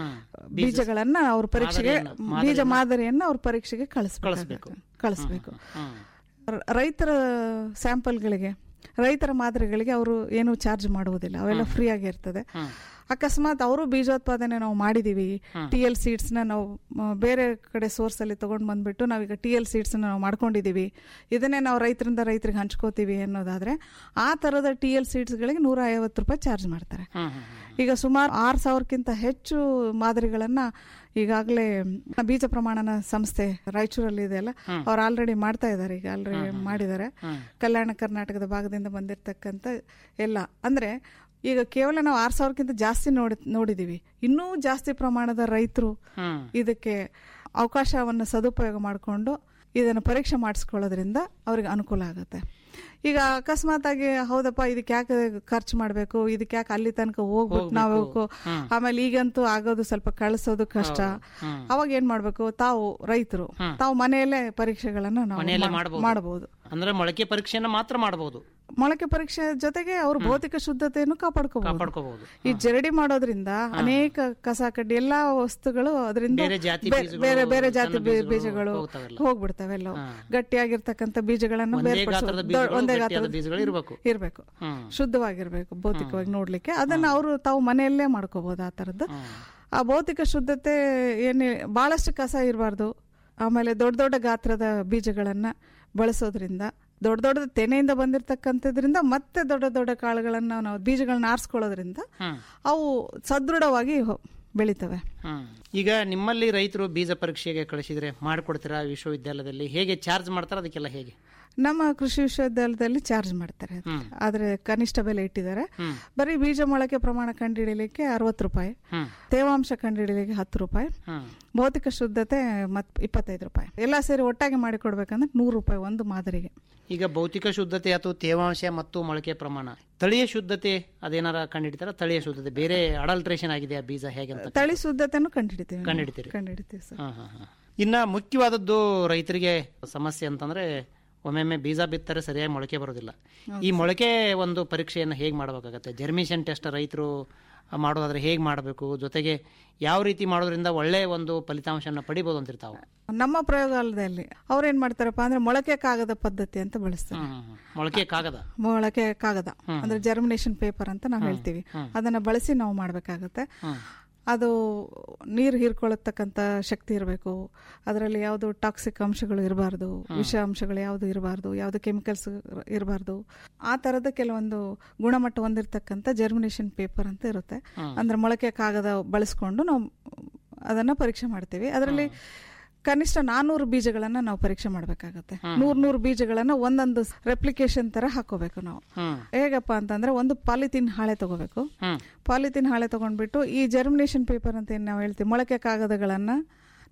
ಬೀಜಗಳನ್ನ ಅವ್ರ ಪರೀಕ್ಷೆಗೆ ಬೀಜ ಮಾದರಿಯನ್ನ ಅವ್ರ ಪರೀಕ್ಷೆಗೆ ಕಳಿಸ್ಬೇಕು ಕಳಿಸ್ಬೇಕು ಹ್ಮ್ ರ- ರೈತರ ಸ್ಯಾಂಪಲ್ಗಳಿಗೆ ರೈತರ ಮಾದರಿಗಳಿಗೆ ಅವರು ಏನು ಚಾರ್ಜ್ ಮಾಡುವುದಿಲ್ಲ ಅವೆಲ್ಲ ಫ್ರೀ ಆಗಿ ಇರ್ತದೆ ಅಕಸ್ಮಾತ್ ಅವರು ಬೀಜೋತ್ಪಾದನೆ ನಾವು ಮಾಡಿದೀವಿ ಟಿ ಎಲ್ ಸೀಡ್ಸ್ನ ನಾವು ಮ, ಬೇರೆ ಕಡೆ ಸೋರ್ಸ್ ಅಲ್ಲಿ ತಗೊಂಡ್ ಬಂದ್ಬಿಟ್ಟು ನಾವೀಗ ಟಿ ಎಲ್ ಸೀಡ್ಸ್ನ ನಾವು ಮಾಡ್ಕೊಂಡಿದೀವಿ ಇದನ್ನೇ ನಾವು ರೈತರಿಂದ ರೈತರಿಗೆ ಹಂಚ್ಕೋತೀವಿ ಅನ್ನೋದಾದ್ರೆ ಆ ತರದ ಟಿ ಎಲ್ ಸೀಡ್ಸ್ಗಳಿಗೆ ನೂರ ಐವತ್ತು ರೂಪಾಯಿ ಚಾರ್ಜ್ ಮಾಡ್ತಾರೆ ಹ್ಮ್ ಹ್ಮ್ ಈಗ ಸುಮಾರು ಆರು ಸಾವಿರಕ್ಕಿಂತ ಹೆಚ್ಚು ಮಾದರಿಗಳನ್ನ ಈಗಾಗಲೇ ಬೀಜ ಪ್ರಮಾಣನ ಸಂಸ್ಥೆ ರಾಯಚೂರಲ್ಲಿ ಇದೆ ಅಲ್ಲ ಅವ್ರು ಆಲ್ರೆಡಿ ಮಾಡ್ತಾ ಇದ್ದಾರೆ ಈಗ ಆಲ್ರೆಡಿ ಮಾಡಿದ್ದಾರೆ ಕಲ್ಯಾಣ ಕರ್ನಾಟಕದ ಭಾಗದಿಂದ ಬಂದಿರತಕ್ಕಂಥ ಎಲ್ಲ ಅಂದ್ರೆ ಈಗ ಕೇವಲ ನಾವು ಆರು ಸಾವಿರಕ್ಕಿಂತ ಜಾಸ್ತಿ ನೋಡಿ ನೋಡಿದೀವಿ ಇನ್ನೂ ಜಾಸ್ತಿ ಪ್ರಮಾಣದ ರೈತರು ಹ್ಮ್ ಇದಕ್ಕೆ ಅವಕಾಶವನ್ನು ಸದುಪಯೋಗ ಮಾಡಿಕೊಂಡು ಇದನ್ನು ಪರೀಕ್ಷೆ ಮಾಡಿಸ್ಕೊಳ್ಳೋದ್ರಿಂದ ಅವ್ರಿಗೆ ಅನುಕೂಲ ಆಗುತ್ತೆ ಈಗ ಅಕಸ್ಮಾತ್ ಆಗಿ ಹೌದಪ್ಪ ಇದಕ್ಕೆ ಯಾಕೆ ಖರ್ಚು ಮಾಡಬೇಕು ಇದಕ್ಕೆ ಯಾಕೆ ಅಲ್ಲಿ ತನಕ ಹೋಗ್ಬಿಟ್ಟು ನಾವು ಆಮೇಲೆ ಈಗಂತೂ ಆಗೋದು ಸ್ವಲ್ಪ ಕಳಿಸೋದು ಕಷ್ಟ ಅವಾಗ ಏನ್ ಮಾಡ್ಬೇಕು ತಾವು ರೈತರು ತಾವು ಮನೆಯಲ್ಲೇ ಪರೀಕ್ಷೆಗಳನ್ನ ನಾವು ಮನೆಯಲ್ಲೇ ಮಾಡ್- ಮಾಡ್ಬೋದು. ಮಾಡಬಹುದು ಅಂದ್ರೆ ಮೊಳಕೆ ಪರೀಕ್ಷೆನ ಮಾತ್ರ ಮಾಡಬಹುದು ಮೊಳಕೆ ಪರೀಕ್ಷೆ ಜೊತೆಗೆ ಅವ್ರ ಭೌತಿಕ ಶುದ್ಧತೆಯನ್ನು ಕಾಪಾಡ್ಕೋಬಹುದು ಕಾಪಾಡ್ಕೋಬಹುದು ಈ ಜರಡಿ ಮಾಡೋದ್ರಿಂದ ಅನೇಕ ಕಸ ಕಡ್ಡಿ ಎಲ್ಲಾ ವಸ್ತುಗಳು ಅದರಿಂದ ಬೇರೆ ಜಾತಿ ಬೇ- ಬೀಜಗಳು, ಬೇರೆ ಬೇರೆ ಜಾತಿ ಸಣ್ಣ ಬೀ- ಬೀಜಗಳು ಬೀಜಗಳು ಹೋಗ್ತಾವೆಲ್ಲ. ಹೋಗ್ಬಿಡ್ತವೆ ಎಲ್ಲವೂ ಗಟ್ಟಿಯಾಗಿರ್ತಕ್ಕಂಥ ಬೀಜಗಳನ್ನು ಒಂದೇ ಬೇರ್ಪಡಿಸೋ- ಗಾತ್ರದ ದೊ- ಬೀಜಗಳು, ಒಂದೇ ಗಟ್ಟಿಯಾದ ಗಾತ್ರದ ಬೀಜಗಳು ಇರ್ಬೇಕು. ಇರ್ಬೇಕು ಹ್ಮ್. ಶುದ್ಧವಾಗಿರ್ಬೇಕು ಭೌತಿಕವಾಗಿ ನೋಡ್ಲಿಕ್ಕೆ ಅದನ್ನ ಅವರು ತಾವು ಮನೆಯಲ್ಲೇ ಮಾಡ್ಕೋಬಹುದು ಆ ತರದ್ದು ಆ ಭೌತಿಕ ಶುದ್ಧತೆ ಏನೇ ಬಹಳಷ್ಟು ಕಸ ಇರಬಾರ್ದು ಆಮೇಲೆ ದೊಡ್ಡ ದೊಡ್ಡ ಗಾತ್ರದ ಬೀಜಗಳನ್ನ ಬಳಸೋದ್ರಿಂದ ದೊಡ್ಡ ದೊಡ್ಡ ತೆನೆಯಿಂದ ಬಂದಿರತಕ್ಕಂಥದ್ರಿಂದ ಮತ್ತೆ ದೊಡ್ಡ ದೊಡ್ಡ ಕಾಳುಗಳನ್ನ ನಾವು ಬೀಜಗಳನ್ನ ಆರಿಸ್ಕೊಳ್ಳೋದ್ರಿಂದ ಹ್ಮ್. ಅವು ಸದೃಢವಾಗಿ ಹೊ- ಬೆಳಿತವೆ ಹ್ಮ್. ಈಗ ನಿಮ್ಮಲ್ಲಿ ರೈತರು ಬೀಜ ಪರೀಕ್ಷೆಗೆ ಕಳಿಸಿದ್ರೆ ಮಾಡಿಕೊಡ್ತೀರಾ ವಿಶ್ವವಿದ್ಯಾಲಯದಲ್ಲಿ ಹೇಗೆ ಚಾರ್ಜ್ ಮಾಡ್ತಾರೆ ಅದಕ್ಕೆಲ್ಲ ಹೇಗೆ ನಮ್ಮ ಕೃಷಿ ವಿಶ್ವವಿದ್ಯಾಲಯದಲ್ಲಿ ಚಾರ್ಜ್ ಮಾಡ್ತಾರೆ ಆದ್ರೆ ಕನಿಷ್ಠ ಬೆಲೆ ಇಟ್ಟಿದ್ದಾರೆ ಬರೀ ಬೀಜ ಮೊಳಕೆ ಪ್ರಮಾಣ ಕಂಡುಹಿಡಿಯಲಿಕ್ಕೆ ಅರವತ್ತು ರೂಪಾಯಿ ಹ್ಮ್. ತೇವಾಂಶ ಕಂಡುಹಿಡಿಯಲಿಕ್ಕೆ ಹತ್ತು ರೂಪಾಯಿ ಹ್ಮ್. ಭೌತಿಕ ಶುದ್ಧತೆ ಮತ್ ಇಪ್ಪತ್ತೈದು ರೂಪಾಯಿ ಎಲ್ಲ ಸೇರಿ ಒಟ್ಟಾಗಿ ಮಾಡಿಕೊಡ್ಬೇಕಂದ್ರೆ ನೂರು ರೂಪಾಯಿ ಒಂದು ಮಾದರಿಗೆ ಈಗ ಭೌತಿಕ ಶುದ್ಧತೆ ಅಥವಾ ತೇವಾಂಶ ಮತ್ತು ಮೊಳಕೆ ಪ್ರಮಾಣ ತಳಿಯ ಶುದ್ಧತೆ ಅದೇನಾರ ಕಂಡುಹಿಡಿತಾರ ತಳಿಯ ಶುದ್ಧತೆ ಬೇರೆ ಅಡಲ್ಟ್ರೇಷನ್ ಆಗಿದೆ ಆ ಬೀಜ ಹೇಗೆ ಅಂತ ತಳಿ ಶುದ್ಧತೆನೂ ಕಂಡುಹಿಡಿತೀವಿ ನಾವು. ಕಂಡುಹಿಡಿತೀರಿ. ಕಂಡುಹಿಡಿತೀವಿ ಸರ್ ಹಾ, ಹಾ, ಹಾ. ಇನ್ನ ಮುಖ್ಯವಾದದ್ದು ರೈತರಿಗೆ ಸಮಸ್ಯೆ ಅಂತಂದ್ರೆ ಒಮ್ಮೊಮ್ಮೆ ಬೀಜ ಬಿತ್ತಾರೆ ಸರಿಯಾಗಿ ಮೊಳಕೆ ಬರೋದಿಲ್ಲ ಈ ಮೊಳಕೆ ಒಂದು ಪರೀಕ್ಷೆಯನ್ನು ಹೇಗೆ ಮಾಡಬೇಕಾಗತ್ತೆ ಜರ್ಮಿಷನ್ ಟೆಸ್ಟ್ ರೈತರು ಮಾಡೋದಾದ್ರೆ ಹೇಗೆ ಮಾಡಬೇಕು ಜೊತೆಗೆ ಯಾವ ರೀತಿ ಮಾಡೋದ್ರಿಂದ ಒಳ್ಳೆ ಒಂದು ಫಲಿತಾಂಶನ ಪಡಿಬೋದು ಅಂತಿರ್ತಾವೆ ನಮ್ಮ ಪ್ರಯೋಗಾಲಯದಲ್ಲಿ ಅವ್ರೇನ್ ಮಾಡ್ತಾರಪ್ಪ ಅಂದ್ರೆ ಮೊಳಕೆ ಕಾಗದ ಪದ್ಧತಿ ಅಂತ ಬಳಸ್ತಾರೆ ಹ್ಮ್, ಹ್ಮ್. ಮೊಳಕೆ ಕಾಗದ ಮೊಳಕೆ ಕಾಗದ ಅಂದ್ರೆ ಜರ್ಮಿನೇಷನ್ ಪೇಪರ್ ಅಂತ ನಾವು ಹೇಳ್ತೀವಿ ಅದನ್ನ ಬಳಸಿ ನಾವು ಮಾಡ್ಬೇಕಾಗತ್ತೆ ಅದು ನೀರು ಹೀರ್ಕೊಳ್ಳತಕ್ಕಂಥ ಶಕ್ತಿ ಇರಬೇಕು ಅದರಲ್ಲಿ ಯಾವುದು ಟಾಕ್ಸಿಕ್ ಅಂಶಗಳು ಇರಬಾರ್ದು ವಿಷ ಅಂಶಗಳು ಯಾವುದು ಇರಬಾರ್ದು ಯಾವುದು ಕೆಮಿಕಲ್ಸ್ ಇರಬಾರ್ದು ಆ ತರದ ಕೆಲವೊಂದು ಗುಣಮಟ್ಟ ಹೊಂದಿರತಕ್ಕಂಥ ಜರ್ಮಿನೇಷನ್ ಪೇಪರ್ ಅಂತ ಇರುತ್ತೆ ಅಂದ್ರೆ ಮೊಳಕೆ ಕಾಗದ ಬಳಸ್ಕೊಂಡು ನಾವು ಅದನ್ನ ಪರೀಕ್ಷೆ ಮಾಡ್ತೀವಿ ಅದರಲ್ಲಿ ಕನಿಷ್ಠ ನಾನೂರು ಬೀಜಗಳನ್ನ ನಾವು ಪರೀಕ್ಷೆ ಮಾಡಬೇಕಾಗತ್ತೆ ನೂರ್ ನೂರು ಬೀಜಗಳನ್ನ ಒಂದೊಂದು ರೆಪ್ಲಿಕೇಶನ್ ತರ ಹಾಕೋಬೇಕು ನಾವು ಹ್ಮ್ ಹೇಗಪ್ಪ ಅಂತಂದ್ರೆ ಒಂದು ಪಾಲಿಥೀನ್ ಹಾಳೆ ತಗೋಬೇಕು ಹ್ಮ್ ಪಾಲಿಥೀನ್ ಹಾಳೆ ತಗೊಂಡ್ಬಿಟ್ಟು ಈ ಜರ್ಮಿನೇಷನ್ ಪೇಪರ್ ಅಂತ ಏನ್ ನಾವು ಹೇಳ್ತೀವಿ ಮೊಳಕೆ ಕಾಗದಗಳನ್ನ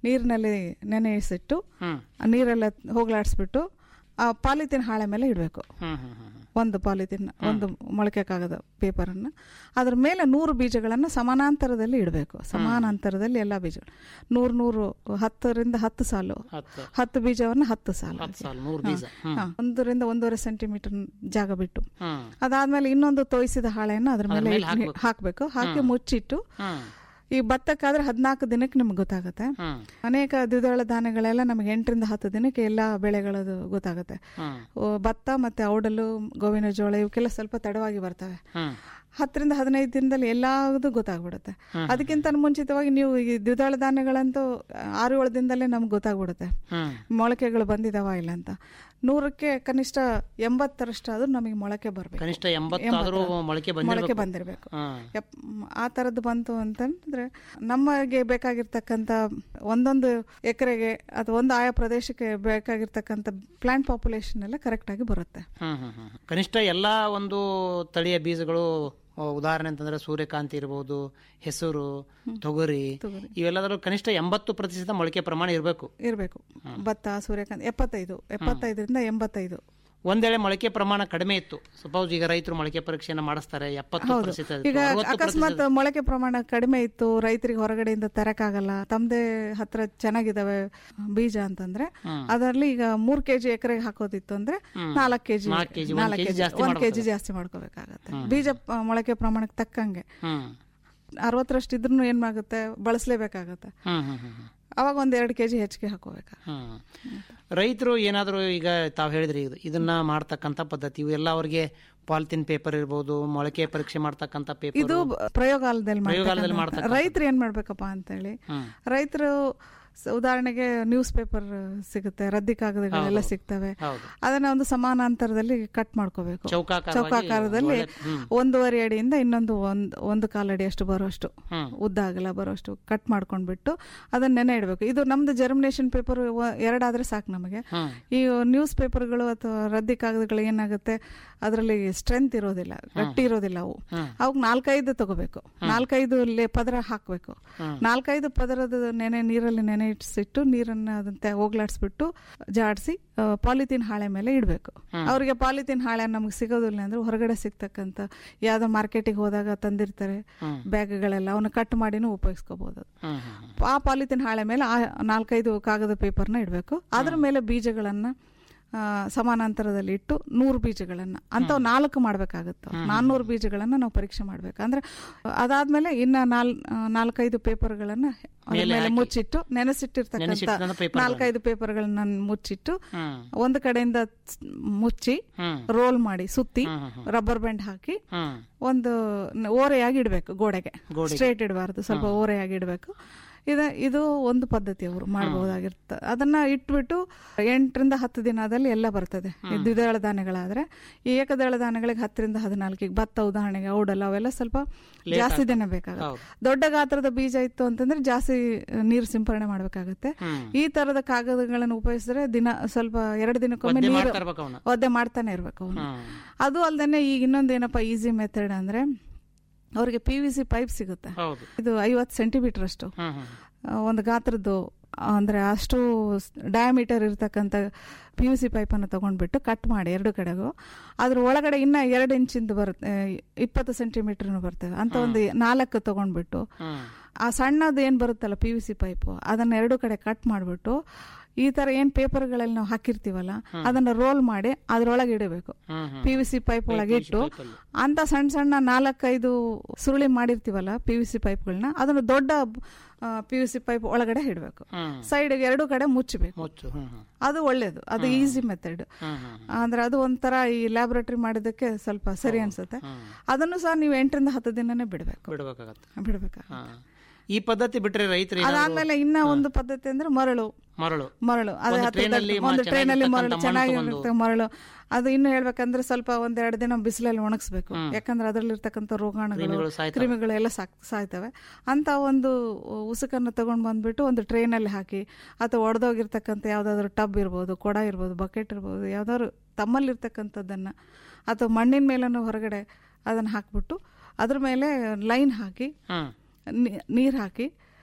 ನೀರಿನಲ್ಲಿ ನೆನೆಸಿಟ್ಟು ಹ್ಮ್ ಆ ನೀರೆಲ್ಲ ಹೋಗ್ಲಾಡಿಸ್ಬಿಟ್ಟು ಆ ಪಾಲಿಥಿನ್ ಹಾಳೆ ಮೇಲೆ ಇಡಬೇಕು ಹ್ಮ್ ಹ್ಮ್ ಹ್ಮ್ ಹ್ಮ್. ಒಂದು ಪಾಲಿಥಿನ್ ಒಂದು ಮೊಳಕೆ ಕಾಗದ ಪೇಪರನ್ನು ಅದ್ರ ಮೇಲೆ ನೂರು ಬೀಜಗಳನ್ನು ಸಮಾನಾಂತರದಲ್ಲಿ ಇಡಬೇಕು ಸಮಾನಾಂತರದಲ್ಲಿ ಎಲ್ಲ ಬೀಜಗಳು ನೂರು ನೂರು ಹತ್ತರಿಂದ ಹತ್ತು ಸಾಲು ಹತ್ತು ಹತ್ತು ಬೀಜವನ್ನು ಹತ್ತು ಸಾಲು ಹತ್ತು ಸಾಲ ನೂರು ಬೀಜ ಹ್ಮ್ ಹಾ, ಒಂದರಿಂದ ಒಂದೂವರೆ ಸೆಂಟಿಮೀಟರ್ ಜಾಗ ಬಿಟ್ಟು ಹ್ಮ್ ಅದಾದ್ಮೇಲೆ ಇನ್ನೊಂದು ತೋಯಿಸಿದ ಹಾಳೆಯನ್ನು ಅದ್ರ ಮೇಲೆ ಮೇಲೆ ಹಾಕ್ಬೇಕು. ಹಾಕಬೇಕು ಹಾಕಿ ಮುಚ್ಚಿಟ್ಟು ಹ್ಮ್ ಈ ಭತ್ತಕ್ಕಾದ್ರೆ ಹದಿನಾಲ್ಕು ದಿನಕ್ಕೆ ನಿಮ್ಗೆ ಗೊತ್ತಾಗುತ್ತೆ ಹ್ಮ್ ಅನೇಕ ದ್ವಿದಳ ಧಾನ್ಯಗಳೆಲ್ಲ ನಮಗೆ ಎಂಟರಿಂದ ಹತ್ತು ದಿನಕ್ಕೆ ಎಲ್ಲ ಬೆಳೆಗಳದು ಗೊತ್ತಾಗುತ್ತೆ ಹ್ಮ್ ಓ, ಭತ್ತ ಮತ್ತೆ ಔಡಲು ಗೋವಿನ ಜೋಳ ಇವಕ್ಕೆಲ್ಲ ಸ್ವಲ್ಪ ತಡವಾಗಿ ಬರ್ತವೆ ಹ್ಮ್ ಹತ್ತರಿಂದ ಹದಿನೈದು ದಿನದಲ್ಲಿ ಎಲ್ಲಾವುದು ಗೊತ್ತಾಗ್ಬಿಡುತ್ತೆ ಅದಕ್ಕಿಂತ ಮುಂಚಿತವಾಗಿ ನೀವು ಈ ದ್ವಿದಳ ಧಾನ್ಯಗಳಂತೂ ಆರು ಏಳು ದಿನದಲ್ಲೇ ನಮ್ಗೆ ಗೊತ್ತಾಗ್ಬಿಡುತ್ತೆ ಹ್ಮ್ ಮೊಳಕೆಗಳು ಬಂದಿದಾವ ಇಲ್ಲ ಅಂತ ನೂರಕ್ಕೆ ಕನಿಷ್ಠ ಎಂಬತ್ತರಷ್ಟಾದ್ರೂ ನಮಗೆ ಮೊಳಕೆ ಬರಬೇಕು ಕನಿಷ್ಠ ಎಂಬತ್ತಾದ್ರೂ ಮೊಳಕೆ ಮೊಳಕೆ ಬಂದಿರಬೇಕು ಬಂದಿರಬೇಕು ಹ್ಮ್ ಯಪ್- ಆ ಥರದ್ದು ಬಂತು ಅಂತಂದ್ರೆ ನಮಗೆ ಬೇಕಾಗಿರ್ತಕ್ಕಂಥ ಒಂದೊಂದು ಎಕರೆಗೆ ಅಥವಾ ಒಂದು ಆಯಾ ಪ್ರದೇಶಕ್ಕೆ ಬೇಕಾಗಿರ್ತಕ್ಕಂಥ ಪ್ಲಾಂಟ್ ಪಾಪ್ಯುಲೇಷನ್ ಎಲ್ಲ ಕರೆಕ್ಟಾಗಿ ಬರುತ್ತೆ ಹ್ಮ್ ಹ್ಮ್ ಹ್ಮ್. ಕನಿಷ್ಠ ಎಲ್ಲಾ ಒಂದು ತಳಿಯ ಬೀಜಗಳು ಆ, ಉದಾಹರಣೆ ಅಂತಂದ್ರೆ ಸೂರ್ಯಕಾಂತಿ ಇರಬಹುದು ಹೆಸರು ತೊಗರಿ ಇವೆಲ್ಲದರಲ್ಲೂ ಕನಿಷ್ಠ ಎಂಬತ್ತು ಪ್ರತಿಶತ ಮೊಳಕೆ ಪ್ರಮಾಣ ಇರಬೇಕು ಇರಬೇಕು ಭತ್ತ ಸೂರ್ಯಕಾಂತಿ ಎಪ್ಪತ್ತೈದು ಎಪ್ಪತ್ತೈದರಿಂದ ಎಂಬತ್ತೈದು ಒಂದೇಳೆ ಮೊಳಕೆ ಪ್ರಮಾಣ ಕಡಿಮೆ ಇತ್ತು ಸಪೋಸ್ ಈಗ ರೈತರು ಮೊಳಕೆ ಪರೀಕ್ಷೆಯನ್ನು ಮಾಡಿಸ್ತಾರೆ ಎಪ್ಪತ್ತು ಪ್ರತಿಶತ ಇತ್ತು, ಈಗ ಅರವತ್ತು ಅಕಸ್ಮಾತ್ ಮೊಳಕೆ ಪ್ರಮಾಣ ಕಡಿಮೆ ಇತ್ತು ರೈತರಿಗೆ ಹೊರಗಡೆಯಿಂದ ತರಕ್ಕಾಗಲ್ಲ ತಮ್ಮದೇ ಹತ್ರ ಚೆನ್ನಾಗಿದಾವೆ ಬೀಜ ಅಂತಂದ್ರೆ ಅದರಲ್ಲಿ ಈಗ ಮೂರ್ ಕೆಜಿ ಎಕರೆಗೆ ಹಾಕೋದಿತ್ತು ಅಂದ್ರೆ ನಾಲ್ಕು ಕೆಜಿ ನಾಲ್ಕು ಕೆಜಿ, ಒಂದ್ ನಾಲ್ಕು ಕೆಜಿ ಕೆಜಿ ಜಾಸ್ತಿ ಒಂದ್ ಕೆಜಿ ಜಾಸ್ತಿ ಮಾಡ್ಕೋಬೇಕಾಗತ್ತೆ ಬೀಜ ಆ, ಮೊಳಕೆ ಪ್ರಮಾಣಕ್ಕೆ ತಕ್ಕಂಗೆ ಹ್ಮ್ ಅರವತ್ತರಷ್ಟು ಇದ್ರೂ ಏನಾಗುತ್ತೆ ಬಳಸಲೇಬೇಕಾಗತ್ತೆ ಹ್ಮ್ ಹ್ಮ್ ಹ್ಮ್ ಹ್ಮ್. ಅವಾಗ ಒಂದ್ ಎರಡು ಕೆಜಿ ಹೆಚ್ಚಿಗೆ ಹಾಕೋಬೇಕು ಹ್ಮ್ ರೈತರು ಏನಾದರೂ ಈಗ ತಾವು ಹೇಳಿದ್ರಿ ಇದು ಇದನ್ನ ಮಾಡ್ತಕ್ಕಂಥ ಪದ್ಧತಿ ಇವೆಲ್ಲ ಅವ್ರಿಗೆ ಪಾಲಿಥಿನ್ ಪೇಪರ್ ಇರ್ಬೋದು ಮೊಳಕೆ ಪರೀಕ್ಷೆ ಮಾಡ್ತಕ್ಕಂಥ ಪೇಪರ್ ಇದು ಬ- ಪ್ರಯೋಗಾಲಯದಲ್ಲಿ ಪ್ರಯೋಗಾಲಯದಲ್ಲಿ ಮಾಡ್ತಕ್ಕಂಥ- ರೈತರು ಏನ್ ಮಾಡ್ಬೇಕಪ್ಪ ಅಂತೇಳಿ ಹ್ಮ್. ರೈತರು ಸ- ಉದಾಹರಣೆಗೆ ನ್ಯೂಸ್ ಪೇಪರ್ ಸಿಗುತ್ತೆ ರದ್ದಿ ಕಾಗದಗಳೆಲ್ಲ ಸಿಗ್ತವೆ ಹೌದು ಅದನ್ನ ಒಂದು ಸಮಾನಾಂತರದಲ್ಲಿ ಕಟ್ ಮಾಡ್ಕೋಬೇಕು ಚೌಕಾಕಾರವಾಗಿ ಚೌಕಾಕಾರದಲ್ಲಿ ಒಳ್ಳೆ- ಹ್ಮ್. ಒಂದೂವರೆ ಅಡಿಯಿಂದ ಇನ್ನೊಂದು ಒಂದ್ ಒಂದು ಕಾಲಡಿ ಅಷ್ಟು ಬರೋಷ್ಟು ಹ್ಮ್. ಉದ್ದ ಅಗಲ ಬರೋಷ್ಟು ಕಟ್ ಮಾಡ್ಕೊಂಡ್ಬಿಟ್ಟು ಅದನ್ನ ನೆನೆ ಇಡಬೇಕು ಇದು ನಮ್ದು ಜರ್ಮಿನೇಷನ್ ಪೇಪರ್ ಎರಡಾದ್ರೆ ಸಾಕು ನಮಗೆ ಹ್ಮ್ ಈ ನ್ಯೂಸ್ ಪೇಪರ್ಗಳು ಅಥವಾ ರದ್ದಿ ಕಾಗದಗಳು ಏನಾಗುತ್ತೆ ಅದರಲ್ಲಿ ಸ್ಟ್ರೆಂತ್ ಇರೋದಿಲ್ಲ ಗಟ್ಟಿ ಇರೋದಿಲ್ಲ ಅವು ಹ್ಮ್. ಅವಕ್ಕೆ ನಾಲ್ಕೈದು ತಗೋಬೇಕು ನಾಲ್ಕೈದು ಲೇ ಪದರ ಹಾಕಬೇಕು ನಾಲ್ಕೈದು ಪದರದ ನೆನೆ ನೀರಲ್ಲಿ ನೆನೆ ಇಟ್ಸಿಟ್ಟು ನೀರನ್ನ ಅದಂತೆ ಹೋಗ್ಲಾಡ್ಸ್ಬಿಟ್ಟು ಜಾಡಿಸಿ ಪಾಲಿಥೀನ್ ಹಾಳೆ ಮೇಲೆ ಇಡಬೇಕು ಅವರಿಗೆ ಪಾಲಿಥೀನ್ ಹಾಳೆ ನಮ್ಗೆ ಸಿಗೋದಿಲ್ಲ ಅಂದ್ರೆ ಹೊರಗಡೆ ಸಿಗ್ತಕ್ಕಂಥ ಯಾವ್ದೋ ಮಾರ್ಕೆಟಿಗೆ ಹೋದಾಗ ತಂದಿರ್ತಾರೆ ಬ್ಯಾಗ್ಗಳೆಲ್ಲ ಅವನ್ನ ಕಟ್ ಮಾಡಿನೂ ಉಪಯೋಗಿಸ್ಕೋಬಹುದು ಹ್ಮ್ ಹ್ಮ್ ಹ್ಮ್. ಆ ಪಾಲಿಥಿನ್ ಹಾಳೆ ಮೇಲೆ ಆ ನಾಲ್ಕೈದು ಕಾಗದ ಪೇಪರ್ನ ಇಡಬೇಕು ಅದ್ರ ಮೇಲೆ ಬೀಜಗಳನ್ನ ಆ, ಸಮಾನಾಂತರದಲ್ಲಿ ಇಟ್ಟು ನೂರು ಬೀಜಗಳನ್ನ ಅಂತವ್ ನಾಲ್ಕು ಮಾಡ್ಬೇಕಾಗುತ್ತೆ ನಾನ್ನೂರು ಬೀಜಗಳನ್ನ ನಾವು ಪರೀಕ್ಷೆ ಮಾಡ್ಬೇಕು ಅಂದ್ರೆ ಅದಾದ್ಮೇಲೆ ಇನ್ನ ನಾಲ್ ಆ, ನಾಲ್ಕೈದು ಪೇಪರ್ಗಳನ್ನ ಅದ್ರ ಮೇಲೆ ಮುಚ್ಚಿಟ್ಟು ನೆನೆಸಿಟ್ಟಿರ್ತಕ್ಕಂಥ ನೆನೆಸಿಟ್ಟಿರೋ paper ನಾಲ್ಕೈದು ಪೇಪರ್ಗಳನ್ನ ಮುಚ್ಚಿಟ್ಟು ಹ್ಮ್ ಒಂದು ಕಡೆಯಿಂದ ಸ್- ಮುಚ್ಚಿ ಹ್ಮ್ ರೋಲ್ ಮಾಡಿ ಸುತ್ತಿ ಹ್ಮ್, ಹ್ಮ್, ರಬ್ಬರ್ ಬ್ಯಾಂಡ್ ಹಾಕಿ ಹ್ಮ್ ಒಂದು ನ- ಓರೆಯಾಗಿ ಇಡಬೇಕು ಗೋಡೆಗೆ ಗೋಡೆಗೆ. ಸ್ಟ್ರೇಟ್ ಇಡಬಾರ್ದು ಸ್ವಲ್ಪ ಓರೆಯಾಗಿ ಇಡಬೇಕು ಇದ ಇದು ಒಂದು ಪದ್ಧತಿ ಅವರು ಮಾಡಬಹುದಾಗಿರ್ತ ಅದನ್ನ ಇಟ್ಬಿಟ್ಟು ಎಂಟರಿಂದ ಹತ್ತು ದಿನದಲ್ಲಿ ಎಲ್ಲ ಬರ್ತದೆ ಈ ದ್ವಿದಳ ಧಾನ್ಯಗಳಾದ್ರೆ ಈ ಏಕದಳ ಧಾನ್ಯಗಳಿಗೆ ಹತ್ತರಿಂದ ಹದಿನಾಲ್ಕಿಗೆ ಭತ್ತ ಉದಾಹರಣೆಗೆ ಔಡಲ್ಲ ಅವೆಲ್ಲ ಸ್ವಲ್ಪ ಜಾಸ್ತಿ ದಿನ ಬೇಕಾಗುತ್ತೆ ಹೌದು. ದೊಡ್ಡ ಗಾತ್ರದ ಬೀಜ ಇತ್ತು ಅಂತಂದ್ರೆ ಜಾಸ್ತಿ ನೀರು ಸಿಂಪರಣೆ ಮಾಡ್ಬೇಕಾಗತ್ತೆ ಹ್ಮ್. ಈ ತರದ ಕಾಗದಗಳನ್ನು ಉಪಯೋಗಿಸಿದ್ರೆ ದಿನ ಸ್ವಲ್ಪ ಎರಡು ದಿನಕ್ಕೊಮ್ಮೆ ಒದ್ದೆ ನೀರು ಮಾಡ್ತಾ ಇರ್ಬೇಕು ಅವನ್ನ ಒದ್ದೆ ಮಾಡ್ತಾನೆ ಇರ್ಬೇಕು ಅವನು ಹ್ಮ್ ಅದು ಅಲ್ದೇನೆ ಈಗ ಇನ್ನೊಂದೇನಪ್ಪ ಈಸಿ ಮೆಥಡ್ ಅಂದ್ರೆ ಅವ್ರಿಗೆ ಪಿ ವಿ ಸಿ ಪೈಪ್ ಸಿಗುತ್ತೆ ಹೌದು ಇದು ಐವತ್ತು ಸೆಂಟಿಮೀಟರ್ ಅಷ್ಟು ಹ್ಮ್ ಹ್ಮ್ ಆ, ಒಂದು ಗಾತ್ರದ್ದು ಅಂದ್ರೆ ಅಷ್ಟು ಡಯಾಮೀಟರ್ ಇರ್ತಕ್ಕಂಥ ಪಿ ಯು ಸಿ ಪೈಪನ್ನು ತಗೊಂಡ್ಬಿಟ್ಟು ಕಟ್ ಮಾಡಿ ಎರಡು ಕಡೆಗೂ ಅದ್ರ ಒಳಗಡೆ ಇನ್ನ ಎರಡು ಇಂಚಿಂದ ಬರುತ್ತೆ ಆ, ಇಪ್ಪತ್ತು ಸೆಂಟಿಮೀಟರ್ನು ಬರ್ತವೆ ಅಂತ ಒಂದು ನಾಲ್ಕು ತಗೊಂಡ್ಬಿಟ್ಟು ಹ್ಮ್ ಆ ಸಣ್ಣದು ಏನು ಬರುತ್ತಲ್ಲ ಪಿ ಯು ಸಿ ಪೈಪು ಅದನ್ನ ಎರಡು ಕಡೆ ಕಟ್ ಮಾಡಿಬಿಟ್ಟು ಈ ತರ ಏನ್ ಪೇಪರ್ಗಳಲ್ಲಿ ನಾವು ಹಾಕಿರ್ತೀವಲ್ಲ ಅದನ್ನ ರೋಲ್ ಮಾಡಿ ಅದ್ರೊಳಗೆ ಇಡಬೇಕು ಹ್ಮ್ ಹ್ಮ್ ಪಿ ವಿ ಸಿ ಪೈಪ್ ಒಳಗೆ ಇಟ್ಟು ಪೈಪಲ್ಲಿ. ಅಂತ ಸಣ್ಣ ಸಣ್ಣ ನಾಲ್ಕೈದು ಸುರುಳಿ ಮಾಡಿರ್ತೀವಲ್ಲ ಪಿ ವಿ ಸಿ ಪೈಪ್ಗಳನ್ನ ಅದನ್ನ ದೊಡ್ಡ ಪಿ ಯು ಸಿ ಪೈಪ್ ಒಳಗಡೆ ಇಡಬೇಕು ಹ್ಮ್ ಸೈಡ್ಗೆ ಎರಡು ಕಡೆ ಮುಚ್ಚಬೇಕು ಮುಚ್ಚು ಹ್ಮ್ ಹ್ಮ್ ಅದು ಒಳ್ಳೇದು ಅದು ಈಸಿ ಮೆಥಡ್ ಹ್ಮ್ ಹ್ಮ್ ಅಂದ್ರೆ ಅದು ಒಂಥರ ಈ ಲ್ಯಾಬೊರೇಟರಿ ಮಾಡೋದಕ್ಕೆ ಸ್ವಲ್ಪ ಸರಿ ಅನ್ಸುತ್ತೆ ಹ್ಮ್. ಅದನ್ನು ಸಹ ನೀವು ಎಂಟರಿಂದ ಹತ್ತು ದಿನನೇ ಬಿಡಬೇಕು ಬಿಡ್ಬೇಕಾಗತ್ತೆ ಬಿಡ್ಬೇಕು ಹಾ. ಈ ಪದ್ಧತಿ ಬಿಟ್ರೆ ರೈತರು ಅದಾದ್ಮೇಲೆ ಇನ್ನ ಒಂದು ಪದ್ಧತಿ ಅಂದ್ರೆ ಮರಳು ಮರಳು ಮರಳು ಅದೇ ಒಂದು ಹತ್ತು ಟ್ರೈನಲ್ಲಿ ದೊಡ್ಡ- ಒಂದು ಟ್ರೈನಲ್ಲಿ ಮರಳು ಚೆನ್ನಾಗಿರ್ತಕ್ಕಂಥ ಚೆನ್ನಾಗಿರುತ್ತೆ ಮರಳು ಅದು ಇನ್ನು ಹೇಳ್ಬೇಕಂದ್ರೆ ಸ್ವಲ್ಪ ಒಂದೆರಡು ದಿನ ಬಿಸಿಲಲ್ಲಿ ಒಣಗಿಸ್ಬೇಕು ಯಾಕಂದ್ರೆ ಅದರಲ್ಲಿರ್ತಕ್ಕಂಥ ರೋಗಾಣುಗಳು ಕ್ರಿಮಿಗಳು ಸಾಯ್ತವೆ. ಕ್ರಿಮಿಗಳು ಎಲ್ಲ ಸಾಕ್ ಸಾಯ್ತವೆ ಅಂತ ಒಂದು ಉಸುಕನ್ನು ತಗೊಂಡ್ ಬಂದ್ಬಿಟ್ಟು ಒಂದು ಟ್ರೈನಲ್ಲಿ ಹಾಕಿ ಅಥವಾ ಒಡೆದೋಗಿರ್ತಕ್ಕಂಥ ಯಾವ್ದಾದ್ರು ಟಬ್ ಇರ್ಬೋದು ಕೊಡ ಇರ್ಬೋದು ಬಕೆಟ್ ಇರ್ಬೋದು ಯಾವ್ದಾದ್ರು ತಮ್ಮಲ್ಲಿರ್ತಕ್ಕಂಥದ್ದನ್ನ ಅಥವಾ ಮಣ್ಣಿನ ಮೇಲೂ ಹೊರಗಡೆ ಅದನ್ನ ಹಾಕ್ಬಿಟ್ಟು ಅದ್ರ ಮೇಲೆ ಲೈನ್ ಹಾಕಿ ಹ್ಮ್ ನೀರು ಹಾಕಿ